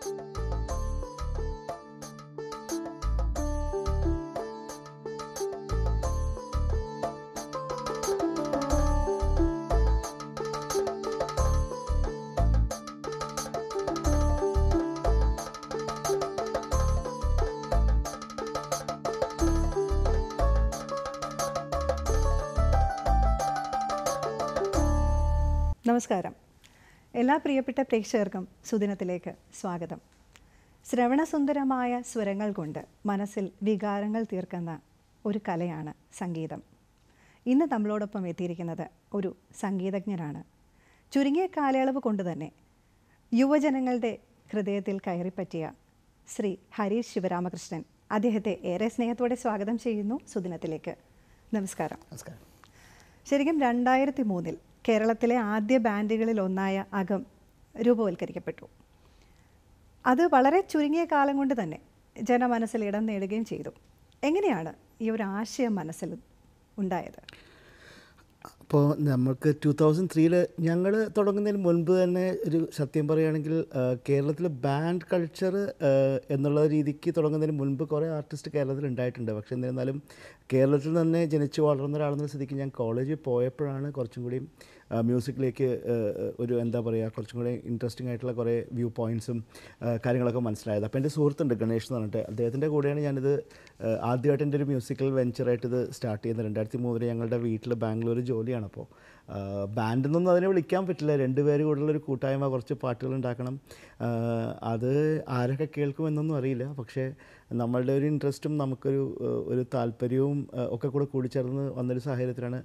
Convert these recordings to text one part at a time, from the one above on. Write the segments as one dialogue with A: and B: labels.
A: നമസ്കാരം എല്ലാ പ്രിയപ്പെട്ട പ്രേക്ഷകർക്കും സുദിനത്തിലേക്ക് സ്വാഗതം ശ്രവണസുന്ദരമായ സ്വരങ്ങൾ കൊണ്ട് മനസ്സിൽ വികാരങ്ങൾ തീർക്കുന്ന ഒരു കലയാണ് സംഗീതം ഇന്ന് നമ്മളോടൊപ്പം എത്തിയിരിക്കുന്നത് ഒരു സംഗീതജ്ഞനാണ് ചുരുങ്ങിയ കാലയളവ് കൊണ്ട് തന്നെ യുവജനങ്ങളുടെ ഹൃദയത്തിൽ കയറിപ്പറ്റിയ ശ്രീ ഹരീഷ് ശിവരാമകൃഷ്ണൻ അദ്ദേഹത്തെ ഏറെ സ്നേഹത്തോടെ സ്വാഗതം ചെയ്യുന്നു സുദിനത്തിലേക്ക് നമസ്കാരം
B: നമസ്കാരം
A: ശരിക്കും രണ്ടായിരത്തി മൂന്നിൽ കേരളത്തിലെ ആദ്യ ബാൻഡുകളിൽ ഒന്നായ അകം രൂപവൽക്കരിക്കപ്പെട്ടു അത് വളരെ ചുരുങ്ങിയ കാലം കൊണ്ട് തന്നെ ജനമനസ്സിൽ ഇടം നേടുകയും ചെയ്തു എങ്ങനെയാണ് ഈ ഒരു ആശയം മനസ്സിൽ ഉണ്ടായത്
B: അപ്പോൾ നമുക്ക് ടു തൗസൻഡ് ത്രീയിൽ ഞങ്ങൾ തുടങ്ങുന്നതിന് മുൻപ് തന്നെ ഒരു സത്യം പറയുകയാണെങ്കിൽ കേരളത്തിൽ ബാൻഡ് കൾച്ചർ എന്നുള്ള രീതിക്ക് തുടങ്ങുന്നതിന് മുൻപ് കുറേ ആർട്ടിസ്റ്റ് കേരളത്തിൽ ഉണ്ടായിട്ടുണ്ട് പക്ഷേ എന്നിരുന്നാലും കേരളത്തിൽ തന്നെ ജനിച്ചു വളർന്ന ഒരാളെന്ന സ്ഥിതിക്ക് ഞാൻ കോളേജിൽ പോയപ്പോഴാണ് കുറച്ചും കൂടി മ്യൂസിക്കിലേക്ക് ഒരു എന്താ പറയുക കുറച്ചും കൂടി ഇൻട്രസ്റ്റിംഗ് ആയിട്ടുള്ള കുറേ വ്യൂ പോയിൻറ്സും കാര്യങ്ങളൊക്കെ മനസ്സിലായത് അപ്പോൾ എൻ്റെ സുഹൃത്തുണ്ട് ഗണേഷ് എന്ന് പറഞ്ഞിട്ട് അദ്ദേഹത്തിൻ്റെ കൂടെയാണ് ഞാനിത് ആ, ആദ്യമായിട്ട് എൻ്റെ ഒരു മ്യൂസിക്കൽ വെഞ്ചറായിട്ട് ഇത് സ്റ്റാർട്ട് ചെയ്യുന്നത് രണ്ടായിരത്തി മൂന്നിൽ ഞങ്ങളുടെ വീട്ടിൽ ബാംഗ്ലൂർ ജോലിയാണ് അപ്പോൾ ബാൻഡ് എന്നൊന്നും അതിനെ വിളിക്കാൻ പറ്റില്ല രണ്ടുപേര് കൂടുതൽ ഒരു കൂട്ടായ്മ കുറച്ച് പാട്ടുകൾ ഉണ്ടാക്കണം ആ, അത് ആരൊക്കെ കേൾക്കുമെന്നൊന്നും അറിയില്ല പക്ഷേ നമ്മളുടെ ഒരു ഇൻട്രസ്റ്റും നമുക്കൊരു ആ, ഒരു താല്പര്യവും ആ, ഒക്കെ കൂടെ കൂടിച്ചേർന്ന് വന്നൊരു സാഹചര്യത്തിലാണ്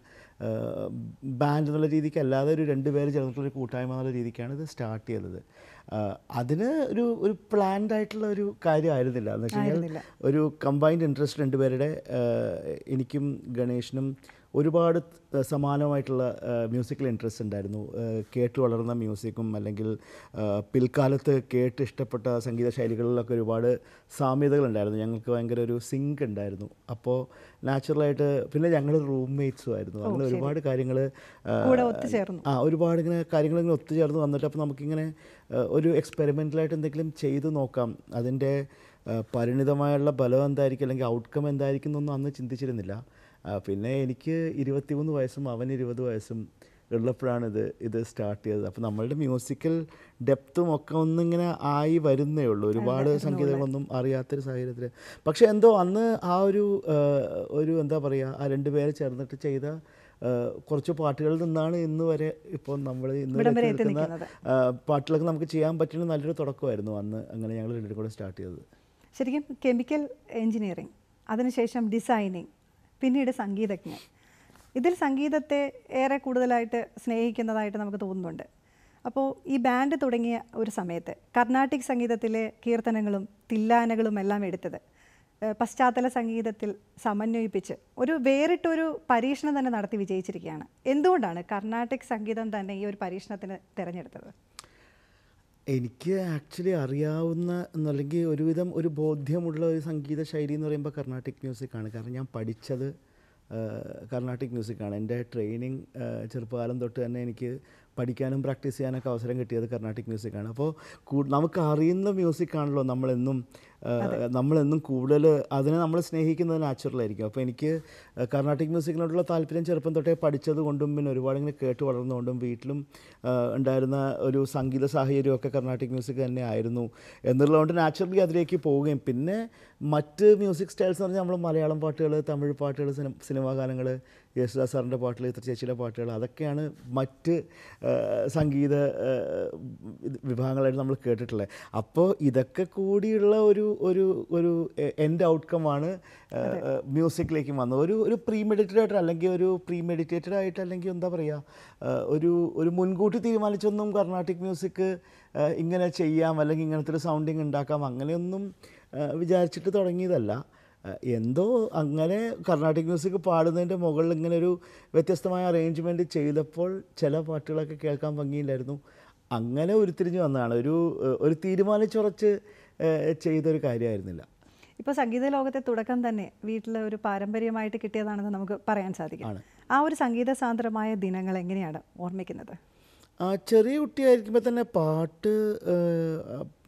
B: ബാൻഡ് എന്നുള്ള രീതിക്ക് അല്ലാതെ ഒരു രണ്ടുപേര് ചേർന്നിട്ടുള്ളൊരു കൂട്ടായ്മ എന്നുള്ള രീതിക്കാണ് ഇത് സ്റ്റാർട്ട് ചെയ്തത് ആ, അതിന് ഒരു ഒരു പ്ലാൻഡ് ആയിട്ടുള്ള ഒരു കാര്യമായിരുന്നില്ല എന്ന് വെച്ച് കഴിഞ്ഞാൽ ഒരു കമ്പൈൻഡ് ഇൻട്രസ്റ്റ് രണ്ടുപേരുടെ ആ, എനിക്കും ഗണേഷിനും ഒരുപാട് ത- സമാനമായിട്ടുള്ള മ്യൂസിക്കൽ ഇൻട്രസ്റ്റ് ഉണ്ടായിരുന്നു ആ, കേട്ട് വളർന്ന മ്യൂസിക്കും അല്ലെങ്കിൽ ആ, പിൽക്കാലത്ത് കേട്ട് ഇഷ്ടപ്പെട്ട സംഗീത ശൈലികളിലൊക്കെ ഒരുപാട് സാമ്യതകളുണ്ടായിരുന്നു ഞങ്ങൾക്ക് ഭയങ്കര ഒരു സിങ്ക് ഉണ്ടായിരുന്നു അപ്പോൾ നാച്ചുറലായിട്ട് പിന്നെ ഞങ്ങൾ റൂംമേറ്റ്സും ആയിരുന്നു അങ്ങനെ ഒരുപാട് കാര്യങ്ങൾ
A: കൂടെ ഒത്തുചേർന്നു
B: ആ ഒരുപാട് ഇങ്ങനെ കാര്യങ്ങൾ ഇങ്ങനെ ഒത്തുചേർന്ന് വന്നിട്ട് അപ്പോൾ നമുക്കിങ്ങനെ ആ, ഒരു എക്സ്പെരിമെൻ്റലായിട്ട് എന്തെങ്കിലും ചെയ്തു നോക്കാം അതിൻ്റെ ആ, പരിണിതമായുള്ള ബലം എന്തായിരിക്കും അല്ലെങ്കിൽ ഔട്ട്കം എന്തായിരിക്കും എന്നൊന്നും അന്ന് ചിന്തിച്ചിരുന്നില്ല ആ, പിന്നെ എനിക്ക് ഇരുപത്തിമൂന്ന് വയസ്സും അവൻ ഇരുപത് വയസ്സും ഉള്ളപ്പോഴാണ് ഇത് ഇത് സ്റ്റാർട്ട് ചെയ്തത് അപ്പോൾ നമ്മളുടെ മ്യൂസിക്കൽ ഡെപ്തും ഒക്കെ ഒന്നിങ്ങനെ ആയി വരുന്നേ ഉള്ളൂ ഒരുപാട് സംഗീതങ്ങളൊന്നും അറിയാത്തൊരു സാഹചര്യത്തിൽ പക്ഷേ എന്തോ അന്ന് ആ ഒരു ആ, ഒരു എന്താ പറയുക ആ രണ്ട് പേര് ചേർന്നിട്ട് ചെയ്ത ആ, കുറച്ച് പാട്ടുകളിൽ നിന്നാണ് ഇന്ന് വരെ ഇപ്പോൾ നമ്മൾ ഇന്ന് വരെ
A: ഇവിടം വരെ എത്തി
B: കേൾക്കുന്ന
A: നിൽക്കുന്നത്.
B: ആ, പാട്ടുകളൊക്കെ നമുക്ക് ചെയ്യാൻ പറ്റുന്ന നല്ലൊരു തുടക്കമായിരുന്നു അന്ന് അങ്ങനെ ഞങ്ങൾ രണ്ടുപേരും കൂടെ സ്റ്റാർട്ട് ചെയ്തത്
A: ശരിക്കും കെമിക്കൽ എഞ്ചിനീയറിംഗ് അതിനുശേഷം ഡിസൈനിങ് പിന്നീട് സംഗീതജ്ഞൻ ഇതിൽ സംഗീതത്തെ ഏറെ കൂടുതലായിട്ട് സ്നേഹിക്കുന്നതായിട്ട് നമുക്ക് തോന്നുന്നുണ്ട് അപ്പോൾ ഈ ബാൻഡ് തുടങ്ങിയ ഒരു സമയത്ത് കർണാട്ടിക് സംഗീതത്തിലെ കീർത്തനങ്ങളും തില്ലാനകളും എല്ലാം എടുത്തത് ഏഹ് പശ്ചാത്തല സംഗീതത്തിൽ സമന്വയിപ്പിച്ച് ഒരു വേറിട്ടൊരു പരീക്ഷണം തന്നെ നടത്തി വിജയിച്ചിരിക്കുകയാണ് എന്തുകൊണ്ടാണ് കർണാട്ടിക് സംഗീതം തന്നെ ഈ ഒരു പരീക്ഷണത്തിന് തിരഞ്ഞെടുത്തത്
B: എനിക്ക് ആക്ച്വലി അറിയാവുന്ന എന്നല്ലെങ്കിൽ ഒരുവിധം ഒരു ബോധ്യമുള്ള ഒരു സംഗീത ശൈലി എന്ന് പറയുമ്പോൾ കർണാട്ടിക് മ്യൂസിക്കാണ് കാരണം ഞാൻ പഠിച്ചത് കർണാട്ടിക് മ്യൂസിക്കാണ് എൻ്റെ ട്രെയിനിങ് ചെറുപ്പകാലം തൊട്ട് തന്നെ എനിക്ക് പഠിക്കാനും പ്രാക്ടീസ് ചെയ്യാനൊക്കെ അവസരം കിട്ടിയത് കർണാട്ടിക് മ്യൂസിക്കാണ് അപ്പോൾ കൂ- നമുക്ക് അറിയുന്ന മ്യൂസിക്കാണല്ലോ നമ്മളെന്നും ആ, നമ്മളെന്നും കൂടുതൽ അതിനെ നമ്മൾ സ്നേഹിക്കുന്നത് നാച്ചുറലായിരിക്കും അപ്പോൾ എനിക്ക് കർണാട്ടിക് മ്യൂസിക്കിനോടുള്ള താല്പര്യം ചെറുപ്പം തൊട്ടേ പഠിച്ചത് കൊണ്ടും പിന്നെ ഒരുപാട് ഇങ്ങനെ കേട്ട് വളർന്നുകൊണ്ടും വീട്ടിലും ആ, ഉണ്ടായിരുന്ന ഒരു സംഗീത സാഹചര്യമൊക്കെ കർണാട്ടിക് മ്യൂസിക് തന്നെ ആയിരുന്നു എന്നുള്ളതുകൊണ്ട് നാച്ചുറലി അതിലേക്ക് പോവുകയും പിന്നെ മറ്റ് മ്യൂസിക് സ്റ്റൈൽസ് എന്ന് പറഞ്ഞാൽ നമ്മൾ മലയാളം പാട്ടുകൾ തമിഴ് പാട്ടുകൾ സിനിമ സിനിമാ ഗാനങ്ങൾ യേശുദാസ് സാറിൻ്റെ പാട്ടുകൾ ഇത്ര ചേച്ചിയുടെ പാട്ടുകൾ അതൊക്കെയാണ് മറ്റ് ആ, സംഗീത ആ, ഇത് വിഭാഗങ്ങളായിട്ട് നമ്മൾ കേട്ടിട്ടുള്ളത് അപ്പോൾ ഇതൊക്കെ കൂടിയുള്ള ഒരു ഒരു ഒരു എൻ്റെ ഔട്ട്കമാണ് മ്യൂസിക്കിലേക്ക് വന്നത് ഒരു ഒരു പ്രീ മെഡിറ്റേറ്റഡ് ആയിട്ട് അല്ലെങ്കിൽ ഒരു പ്രീ മെഡിറ്റേറ്റഡ് ആയിട്ട് അല്ലെങ്കിൽ എന്താ പറയുക ഒരു ഒരു മുൻകൂട്ടി തീരുമാനിച്ചൊന്നും കർണാട്ടിക് മ്യൂസിക് ഇങ്ങനെ ചെയ്യാം അല്ലെങ്കിൽ ഇങ്ങനത്തെ ഒരു സൗണ്ടിങ് ഉണ്ടാക്കാം അങ്ങനെയൊന്നും ആ, വിചാരിച്ചിട്ട് തുടങ്ങിയതല്ല ആ, എന്തോ അങ്ങനെ കർണാട്ടിക് മ്യൂസിക് പാടുന്നതിൻ്റെ മുകളിൽ ഇങ്ങനെ ഒരു വ്യത്യസ്തമായ അറേഞ്ച്മെൻറ്റ് ചെയ്തപ്പോൾ ചില പാട്ടുകളൊക്കെ കേൾക്കാൻ ഭംഗിയില്ലായിരുന്നു അങ്ങനെ ഉരുത്തിരിഞ്ഞ് വന്നതാണ് ഒരു ഏഹ്, ഒരു തീരുമാനിച്ചുറച്ച് ഏഹ്, ചെയ്തൊരു കാര്യമായിരുന്നില്ല
A: ഇപ്പോൾ സംഗീത ലോകത്തെ തുടക്കം തന്നെ വീട്ടിൽ ഒരു പാരമ്പര്യമായിട്ട് കിട്ടിയതാണെന്ന് നമുക്ക് പറയാൻ സാധിക്കും
B: ആണ്.
A: ആ ഒരു സംഗീത സാന്ദ്രമായ ദിനങ്ങൾ എങ്ങനെയാണ് ഓർമ്മിക്കുന്നത്
B: ആ ചെറിയ കുട്ടിയായിരിക്കുമ്പോൾ തന്നെ പാട്ട് ഏഹ്,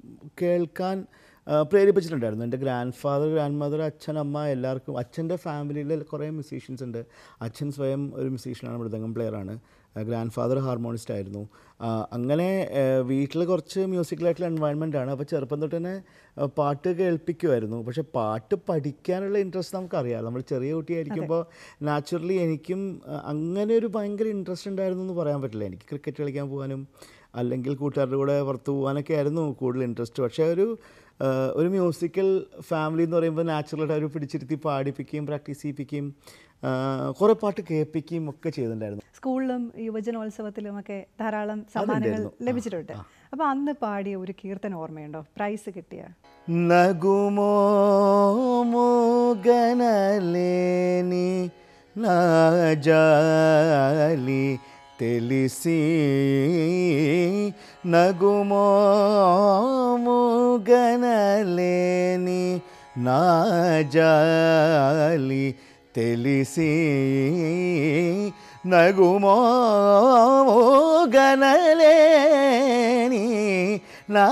B: കേൾക്കാൻ ആ, പ്രേരിപ്പിച്ചിട്ടുണ്ടായിരുന്നു എൻ്റെ ഗ്രാൻഡ് ഫാദർ ഗ്രാൻഡ് മദർ അച്ഛൻ അമ്മ എല്ലാവർക്കും അച്ഛൻ്റെ ഫാമിലിയിൽ കുറേ മ്യൂസീഷ്യൻസ് ഉണ്ട് അച്ഛൻ സ്വയം ഒരു മ്യൂസീഷ്യനാണ് മൃദംഗം പ്ലെയറാണ് ഗ്രാൻഡ് ഫാദർ ഹാർമോണിസ്റ്റ് ആയിരുന്നു ആ, അങ്ങനെ വീട്ടിൽ കുറച്ച് മ്യൂസിക്കലായിട്ടുള്ള എൻവയൺമെൻ്റ് ആണ് അപ്പോൾ ചെറുപ്പം തൊട്ട് തന്നെ ആ, പാട്ട് കേൾപ്പിക്കുമായിരുന്നു പക്ഷേ പാട്ട് പഠിക്കാനുള്ള ഇൻട്രസ്റ്റ് നമുക്കറിയാം നമ്മൾ ചെറിയ കുട്ടിയായിരിക്കുമ്പോൾ നാച്ചുറലി എനിക്കും ആ, അങ്ങനെ ഒരു ഭയങ്കര ഇൻട്രസ്റ്റ് ഉണ്ടായിരുന്നു എന്ന് പറയാൻ പറ്റില്ല എനിക്ക് ക്രിക്കറ്റ് കളിക്കാൻ പോകാനും അല്ലെങ്കിൽ കൂട്ടുകാരുടെ കൂടെ പുറത്ത് പോകാനൊക്കെ ആയിരുന്നു കൂടുതൽ ഇൻട്രസ്റ്റ് പക്ഷേ ഒരു ആ, ഒരു മ്യൂസിക്കൽ ഫാമിലി എന്ന് പറയുമ്പോൾ നാച്ചുറലായിട്ട് അവർ പിടിച്ചിരുത്തി പാടിപ്പിക്കുകയും പ്രാക്ടീസ് ചെയ്യിപ്പിക്കുകയും ആ, കുറേ പാട്ട് കേൾപ്പിക്കുകയും ഒക്കെ ചെയ്തിട്ടുണ്ടായിരുന്നു
A: സ്കൂളിലും യുവജനോത്സവത്തിലും ഒക്കെ ധാരാളം സമ്മാനങ്ങൾ
B: അതുണ്ടായിരുന്നു. ആ,
A: ലഭിച്ചിട്ടുണ്ട് അപ്പോൾ അന്ന് പാടിയ ഒരു കീർത്തന ഓർമ്മയുണ്ടോ പ്രൈസ് കിട്ടിയ
B: నగుమో మూగనలేని నా జాలి తెలిసి నగుమో మూగనలేని నా జాలి తెలిసి నగుమో గనలేని నా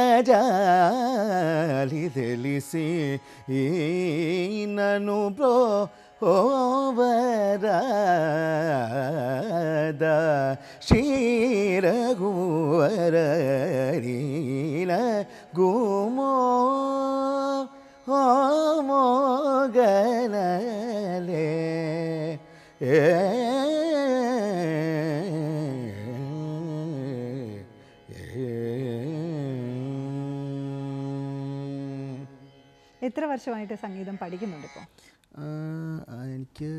B: జాలి తెలిసి నన్ను బ్రో ఓవరాద క్షీరగువరీల గుమో మోగనలే
A: എത്ര വർഷമായിട്ട് സംഗീതം പഠിക്കുന്നുണ്ട് ഇപ്പോൾ
B: എനിക്ക്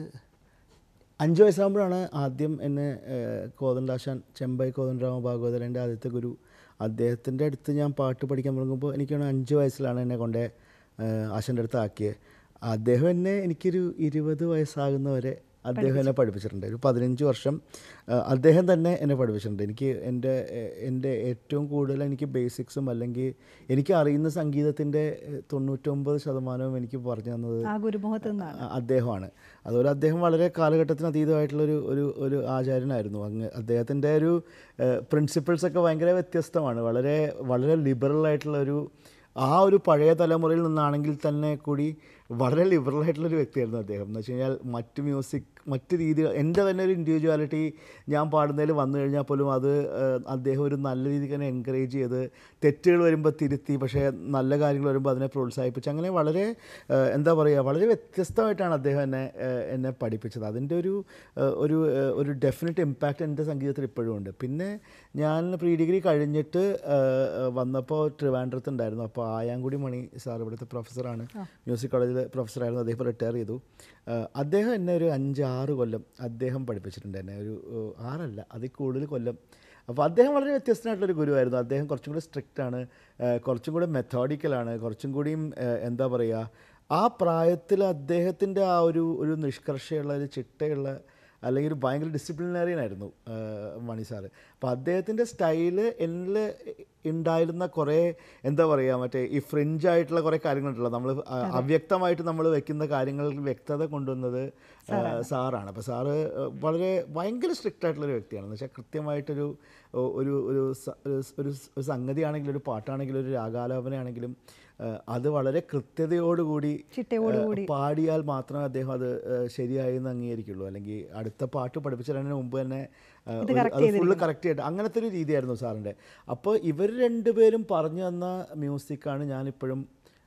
B: അഞ്ച് വയസ്സാകുമ്പോഴാണ് ആദ്യം എന്നെ ഏഹ്, കോതണ്ടാശാൻ ചെമ്പൈ കോതണ്ടരാമ ഭാഗവതരൻ്റെ ആദ്യത്തെ ഗുരു അദ്ദേഹത്തിൻ്റെ അടുത്ത് ഞാൻ പാട്ട് പഠിക്കാൻ തുടങ്ങുമ്പോൾ എനിക്കാണ് അഞ്ച് വയസ്സിലാണ് എന്നെ കൊണ്ട് ആശാൻ്റെ അടുത്ത് ആക്കിയത് അദ്ദേഹം എന്നെ എനിക്കൊരു ഇരുപത് വയസ്സാകുന്നവരെ അദ്ദേഹം എന്നെ പഠിപ്പിച്ചിട്ടുണ്ട് ഒരു പതിനഞ്ച് വർഷം ആ, അദ്ദേഹം തന്നെ എന്നെ പഠിപ്പിച്ചിട്ടുണ്ട് എനിക്ക് എൻ്റെ എ- എൻ്റെ ഏറ്റവും കൂടുതൽ എനിക്ക് ബേസിക്സും അല്ലെങ്കിൽ എനിക്ക് അറിയുന്ന സംഗീതത്തിൻ്റെ എ, തൊണ്ണൂറ്റൊമ്പത് ശതമാനവും എനിക്ക് പറഞ്ഞു തന്നത്
A: ആ ഗുരുമുഖത്ത് നിന്നാണ്
B: അ- അദ്ദേഹമാണ് അതുപോലെ അദ്ദേഹം വളരെ കാലഘട്ടത്തിന് അതീതമായിട്ടുള്ളൊരു ഒരു ഒരു ആചാര്യനായിരുന്നു അങ്ങ് അദ്ദേഹത്തിൻ്റെ ഒരു പ്രിൻസിപ്പിൾസ് ഒക്കെ ഭയങ്കര വ്യത്യസ്തമാണ് വളരെ വളരെ ലിബറൽ ആയിട്ടുള്ള ഒരു ആ ഒരു പഴയ തലമുറയിൽ നിന്നാണെങ്കിൽ തന്നെ കൂടി വളരെ ലിബറൽ ആയിട്ടുള്ള ഒരു വ്യക്തിയായിരുന്നു അദ്ദേഹം എന്ന് വെച്ച് കഴിഞ്ഞാൽ മറ്റ് മ്യൂസിക് മറ്റ് രീതികൾ എൻ്റെ തന്നെ ഒരു ഇൻഡിവിജ്വാലിറ്റി ഞാൻ പാടുന്നതിൽ വന്നു കഴിഞ്ഞാൽ പോലും അത് ഏഹ്, അദ്ദേഹം ഒരു നല്ല രീതിക്ക് തന്നെ എൻകറേജ് ചെയ്ത് തെറ്റുകൾ വരുമ്പോൾ തിരുത്തി പക്ഷേ നല്ല കാര്യങ്ങൾ വരുമ്പോൾ അതിനെ പ്രോത്സാഹിപ്പിച്ച് അങ്ങനെ വളരെ ഏഹ്, എന്താ പറയുക വളരെ വ്യത്യസ്തമായിട്ടാണ് അദ്ദേഹം എന്നെ ഏഹ്, എന്നെ പഠിപ്പിച്ചത് അതിൻ്റെ ഒരു ഏഹ്, ഒരു ഏഹ്, ഒരു ഡെഫിനറ്റ് ഇമ്പാക്റ്റ് എൻ്റെ സംഗീതത്തിൽ ഇപ്പോഴും ഉണ്ട് പിന്നെ ഞാൻ പ്രീ ഡിഗ്രി കഴിഞ്ഞിട്ട് ഏഹ്, വന്നപ്പോൾ ട്രിവാൻഡ്രത്ത് ഉണ്ടായിരുന്നു അപ്പോൾ ആയാങ്കുടി മണി സാർ ഇവിടുത്തെ പ്രൊഫസറാണ് മ്യൂസിക് കോളേജിലെ പ്രൊഫസറായിരുന്നു അദ്ദേഹം റിട്ടയർ ചെയ്തു ഏഹ്, അദ്ദേഹം എന്നെ ഒരു അഞ്ച് ആറ് കൊല്ലം അദ്ദേഹം പഠിപ്പിച്ചിട്ടുണ്ട് എന്നെ ഒരു ഏഹ്, ആറല്ല അതിൽ കൂടുതൽ കൊല്ലം അപ്പോൾ അദ്ദേഹം വളരെ വ്യത്യസ്തനായിട്ടുള്ളൊരു ഗുരുവായിരുന്നു അദ്ദേഹം കുറച്ചും കൂടി സ്ട്രിക്റ്റ് ആണ് ഏഹ്, കുറച്ചും കൂടി മെത്തോഡിക്കലാണ് കുറച്ചും കൂടിയും ഏഹ്, എന്താ പറയുക ആ പ്രായത്തിൽ അദ്ദേഹത്തിൻ്റെ ആ ഒരു ഒരു നിഷ്കർഷയുള്ള ഒരു ചിട്ടയുള്ള അല്ലെങ്കിൽ ഒരു ഭയങ്കര ഡിസിപ്ലിനറിയൻ ആയിരുന്നു ഏഹ്, മണി സാറ് അപ്പോൾ അദ്ദേഹത്തിൻ്റെ സ്റ്റൈല് എന്നിൽ ഉണ്ടായിരുന്ന കുറേ എന്താ പറയുക മറ്റേ ഈ ഫ്രിഞ്ച് ആയിട്ടുള്ള കുറേ കാര്യങ്ങളുണ്ടല്ലോ നമ്മൾ അവ്യക്തമായിട്ട് നമ്മൾ വെക്കുന്ന കാര്യങ്ങളിൽ വ്യക്തത കൊണ്ടുവന്നത് ഏഹ്, സാറാണ് അപ്പോൾ സാറ് ഏഹ്, വളരെ ഭയങ്കര സ്ട്രിക്റ്റ് ആയിട്ടുള്ളൊരു വ്യക്തിയാണ് എന്ന് വെച്ചാൽ കൃത്യമായിട്ടൊരു ഒ- ഒരു ഒരു സ- ഒരു സ്- ഒരു സ്- ഒരു സംഗതിയാണെങ്കിലും ഒരു പാട്ടാണെങ്കിലും ഒരു രാഗാലാപനയാണെങ്കിലും ഏഹ്, അത് വളരെ കൃത്യതയോടുകൂടി
A: ചിട്ടയോടുകൂടി
B: ഏഹ്, പാടിയാൽ മാത്രമേ അദ്ദേഹം അത് ഏഹ്, ശരിയായി എന്ന് അംഗീകരിക്കുള്ളൂ അല്ലെങ്കിൽ അടുത്ത പാട്ട് പഠിപ്പിച്ചതിന് മുമ്പ് തന്നെ ഏഹ്,
A: ഇത്
B: ഒരു-
A: correct
B: അത് ഫുള്ള് കറക്റ്റ് ചെയ്തിട്ട് അങ്ങനത്തെ ഒരു രീതിയായിരുന്നു സാറിൻ്റെ അപ്പോൾ ഇവർ രണ്ടുപേരും പറഞ്ഞു തന്ന മ്യൂസിക്കാണ് ഞാനിപ്പോഴും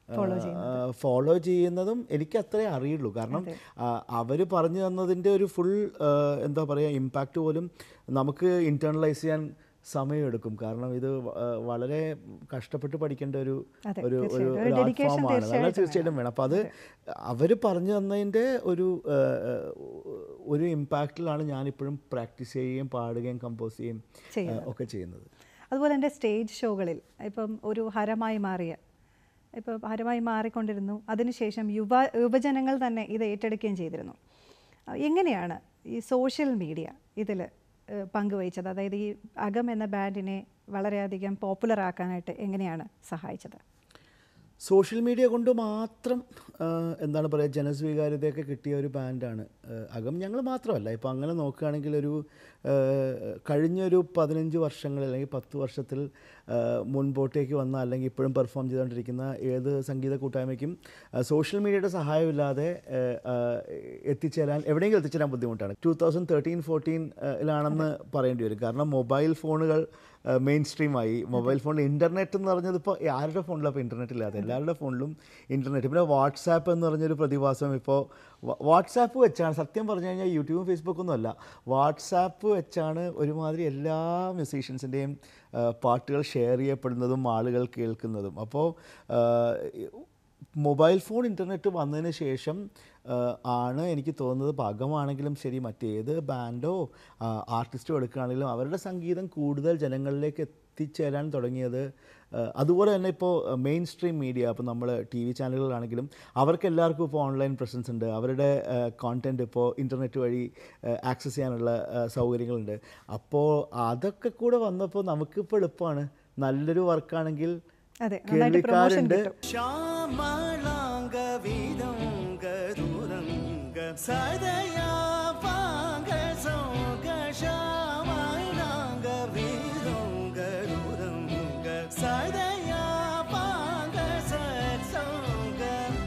B: ഫോളോ ചെയ്യുന്നതും എനിക്ക് അത്രേ അറിയുള്ളൂ കാരണം അവർ പറഞ്ഞു തന്നതിൻ്റെ ഒരു ഫുൾ എന്താ പറയുക ഇമ്പാക്റ്റ് പോലും നമുക്ക് ഇൻറ്റേർണലൈസ് ചെയ്യാൻ സമയമെടുക്കും കാരണം ഇത് വ- ആ, വളരെ കഷ്ടപ്പെട്ട് പഠിക്കേണ്ട ഒരു
A: അതെ,
B: ഒരു ഒരു
A: തീർച്ചയായും. ഒരു
B: ഒരു art
A: dedication
B: form ആണ്. അത്
A: തീർച്ചയായിട്ടും
B: തീർച്ചയായിട്ടും വേണം അപ്പോൾ അത് അവർ പറഞ്ഞു തന്നതിൻ്റെ ഒരു ആ, ആ, ഒരു ഇമ്പാക്റ്റിലാണ് ഞാനിപ്പോഴും പ്രാക്ടീസ് ചെയ്യുകയും പാടുകയും കമ്പോസ് ചെയ്യുകയും ആ,
A: ചെയ്യുന്നത്.
B: ഒക്കെ ചെയ്യുന്നത്
A: അതുപോലെ എൻ്റെ സ്റ്റേജ് ഷോകളിൽ ഇപ്പം ഒരു ഹരമായി മാറിയ ഇപ്പം ഹരമായി മാറിക്കൊണ്ടിരുന്നു അതിനുശേഷം യുവ യുവജനങ്ങൾ തന്നെ ഇത് ഏറ്റെടുക്കുകയും ചെയ്തിരുന്നു അഹ് എങ്ങനെയാണ് ഈ സോഷ്യൽ മീഡിയ ഇതിൽ പങ്കുവഹിച്ചത് അതായത് ഈ അകം എന്ന ബാൻഡിനെ വളരെയധികം പോപ്പുലർ ആക്കാനായിട്ട് എങ്ങനെയാണ് സഹായിച്ചത്
B: സോഷ്യൽ മീഡിയ കൊണ്ട് മാത്രം ആ, എന്താണ് പറയുക ജനസ്വീകാര്യതയൊക്കെ കിട്ടിയ ഒരു ബാൻഡാണ് ആ, അകം ഞങ്ങൾ മാത്രമല്ല ഇപ്പോൾ അങ്ങനെ നോക്കുകയാണെങ്കിൽ ഒരു ആ, കഴിഞ്ഞൊരു പതിനഞ്ച് വർഷങ്ങൾ അല്ലെങ്കിൽ പത്ത് വർഷത്തിൽ ആ, മുൻപോട്ടേക്ക് വന്ന അല്ലെങ്കിൽ ഇപ്പോഴും പെർഫോം ചെയ്തുകൊണ്ടിരിക്കുന്ന ഏത് സംഗീത കൂട്ടായ്മയ്ക്കും ആ, സോഷ്യൽ മീഡിയയുടെ സഹായമില്ലാതെ ആ, ആ, എത്തിച്ചേരാൻ എവിടെയെങ്കിലും എത്തിച്ചേരാൻ ബുദ്ധിമുട്ടാണ് ടൂ തൗസൻഡ് തേർട്ടീൻ ഫോർട്ടീനിലാണെന്ന് പറയേണ്ടി വരും കാരണം മൊബൈൽ ഫോണുകൾ മെയിൻ സ്ട്രീമായി മൊബൈൽ ഫോണിൽ ഇൻ്റർനെറ്റ് എന്ന് പറഞ്ഞത് ഇപ്പോൾ ആരുടെ ഫോണിലാണ് ഇപ്പോൾ ഇൻ്റർനെറ്റ് ഇല്ലാതെ എല്ലാവരുടെ ഫോണിലും ഇൻ്റർനെറ്റ് പിന്നെ വാട്സാപ്പ് എന്ന് പറഞ്ഞൊരു പ്രതിഭാസം ഇപ്പോൾ വാട്സാപ്പ് വെച്ചാണ് സത്യം പറഞ്ഞു കഴിഞ്ഞാൽ യൂട്യൂബും ഫേസ്ബുക്കൊന്നും അല്ല വാട്സാപ്പ് വെച്ചാണ് ഒരുമാതിരി എല്ലാ മ്യൂസീഷ്യൻസിൻ്റെയും പാട്ടുകൾ ഷെയർ ചെയ്യപ്പെടുന്നതും ആളുകൾ കേൾക്കുന്നതും അപ്പോൾ മൊബൈൽ ഫോൺ ഇൻ്റർനെറ്റ് വന്നതിന് ശേഷം ആ, ആണ് എനിക്ക് തോന്നുന്നത് പാകമാണെങ്കിലും ശരി മറ്റേത് ബാൻഡോ ആർട്ടിസ്റ്റോ എടുക്കുകയാണെങ്കിലും അവരുടെ സംഗീതം കൂടുതൽ ജനങ്ങളിലേക്ക് എത്തിച്ചേരാൻ തുടങ്ങിയത് ആ, അതുപോലെ തന്നെ ഇപ്പോൾ മെയിൻ സ്ട്രീം മീഡിയ അപ്പോൾ നമ്മൾ ടി വി ചാനലുകളാണെങ്കിലും അവർക്ക് എല്ലാവർക്കും ഇപ്പോൾ ഓൺലൈൻ പ്രസൻസ് ഉണ്ട് അവരുടെ കോണ്ടൻറ്റ് ഇപ്പോൾ ഇൻ്റർനെറ്റ് വഴി ആക്സസ് ചെയ്യാനുള്ള ആ, സൗകര്യങ്ങളുണ്ട് അപ്പോൾ അതൊക്കെ കൂടെ വന്നപ്പോൾ നമുക്കിപ്പോൾ എളുപ്പമാണ് നല്ലൊരു വർക്കാണെങ്കിൽ
A: അതെ നന്നായിട്ട് പ്രൊമോഷൻ
B: കേൾവിക്കാരുണ്ട്
A: കിട്ടും
C: ശ്യാമളാംഗ വീതംഗ ദൂരംഗ സദയാ പാംഗ സോഗ ശ്യാമളാംഗ വീതംഗ ദൂരംഗ സദയാ പാംഗ സത്സംഗ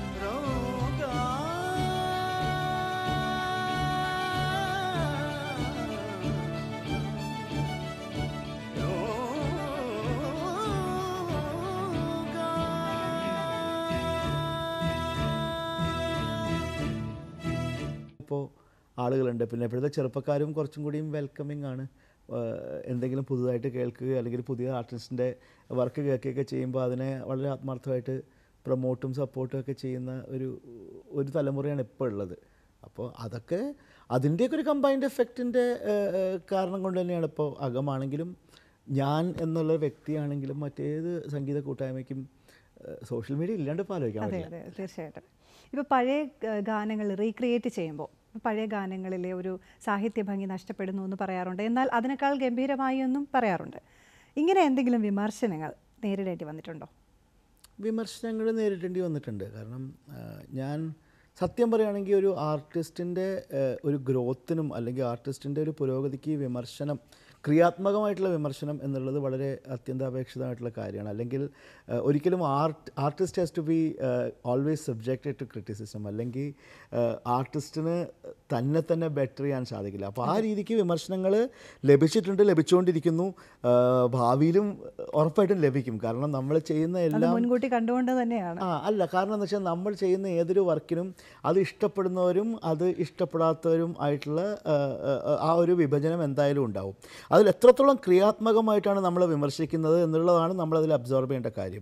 B: ഇപ്പോൾ ആളുകളുണ്ട് പിന്നെ ഇപ്പോഴത്തെ ചെറുപ്പക്കാരും കുറച്ചും കൂടിയും വെൽക്കമിങ് ആണ് ആഹ് എന്തെങ്കിലും പുതുതായിട്ട് കേൾക്കുകയോ അല്ലെങ്കിൽ പുതിയ ആർട്ടിസ്റ്റിൻ്റെ വർക്ക് കേൾക്കുകയൊക്കെ ചെയ്യുമ്പോൾ അതിനെ വളരെ ആത്മാർത്ഥമായിട്ട് പ്രൊമോട്ടും സപ്പോർട്ടും ഒക്കെ ചെയ്യുന്ന ഒരു ഒരു തലമുറയാണ് ഇപ്പോൾ ഉള്ളത് അപ്പോൾ അതൊക്കെ അതിൻ്റെയൊക്കെ ഒരു കമ്പൈൻഡ് എഫക്റ്റിൻ്റെ കാരണം കൊണ്ട് തന്നെയാണ് ഇപ്പോൾ അകമാണെങ്കിലും ഞാൻ എന്നുള്ള വ്യക്തിയാണെങ്കിലും മറ്റേത് സംഗീത കൂട്ടായ്മയ്ക്കും സോഷ്യൽ മീഡിയ ഇല്ലാണ്ട് ഇപ്പോൾ ആലോചിക്കാൻ
A: അതെ
B: പറ്റില്ല
A: അതെ തീർച്ചയായിട്ടും ഇപ്പോൾ പഴയ ഗ- ഗാനങ്ങൾ റീക്രിയേറ്റ് ചെയ്യുമ്പോൾ പഴയ ഗാനങ്ങളിലെ ഒരു സാഹിത്യ ഭംഗി നഷ്ടപ്പെടുന്നു എന്ന് പറയാറുണ്ട് എന്നാൽ അതിനേക്കാൾ ഗംഭീരമായി എന്നും പറയാറുണ്ട് ഇങ്ങനെ എന്തെങ്കിലും വിമർശനങ്ങൾ നേരിടേണ്ടി വന്നിട്ടുണ്ടോ
B: വിമർശനങ്ങൾ നേരിടേണ്ടി വന്നിട്ടുണ്ട് കാരണം ആ, ഞാൻ സത്യം പറയുകയാണെങ്കിൽ ഒരു ആർട്ടിസ്റ്റിൻ്റെ ഒരു ഗ്രോത്തിനും അല്ലെങ്കിൽ ആർട്ടിസ്റ്റിൻ്റെ ഒരു പുരോഗതിക്ക് വിമർശനം ക്രിയാത്മകമായിട്ടുള്ള വിമർശനം എന്നുള്ളത് വളരെ അത്യന്താപേക്ഷിതമായിട്ടുള്ള കാര്യമാണ് അല്ലെങ്കിൽ ആ, ഒരിക്കലും art artist has to be always subjected to criticism അല്ലെങ്കിൽ ആർട്ടിസ്റ്റിന് തന്നെ തന്നെ ബെറ്റർ ചെയ്യാൻ സാധിക്കില്ല അപ്പോൾ ആ രീതിക്ക് വിമർശനങ്ങൾ ലഭിച്ചിട്ടുണ്ട് ലഭിച്ചുകൊണ്ടിരിക്കുന്നു ആ, ഭാവിയിലും ഉറപ്പായിട്ടും ലഭിക്കും കാരണം നമ്മൾ ചെയ്യുന്ന
A: അത്
B: എല്ലാം
A: മുൻകൂട്ടി കണ്ടുകൊണ്ട് തന്നെയാണ്
B: ആ അല്ല കാരണം എന്ന് വെച്ചാൽ നമ്മൾ ചെയ്യുന്ന ഏതൊരു വർക്കിനും അത് ഇഷ്ടപ്പെടുന്നവരും അത് ഇഷ്ടപ്പെടാത്തവരും ആയിട്ടുള്ള ആ, ആ, ആ ഒരു വിഭജനം എന്തായാലും ഉണ്ടാവും അതിൽ എത്രത്തോളം ക്രിയാത്മകമായിട്ടാണ് നമ്മൾ വിമർശിക്കുന്നത് എന്നുള്ളതാണ് നമ്മൾ അതിൽ അബ്സോർബ് ചെയ്യേണ്ട കാര്യം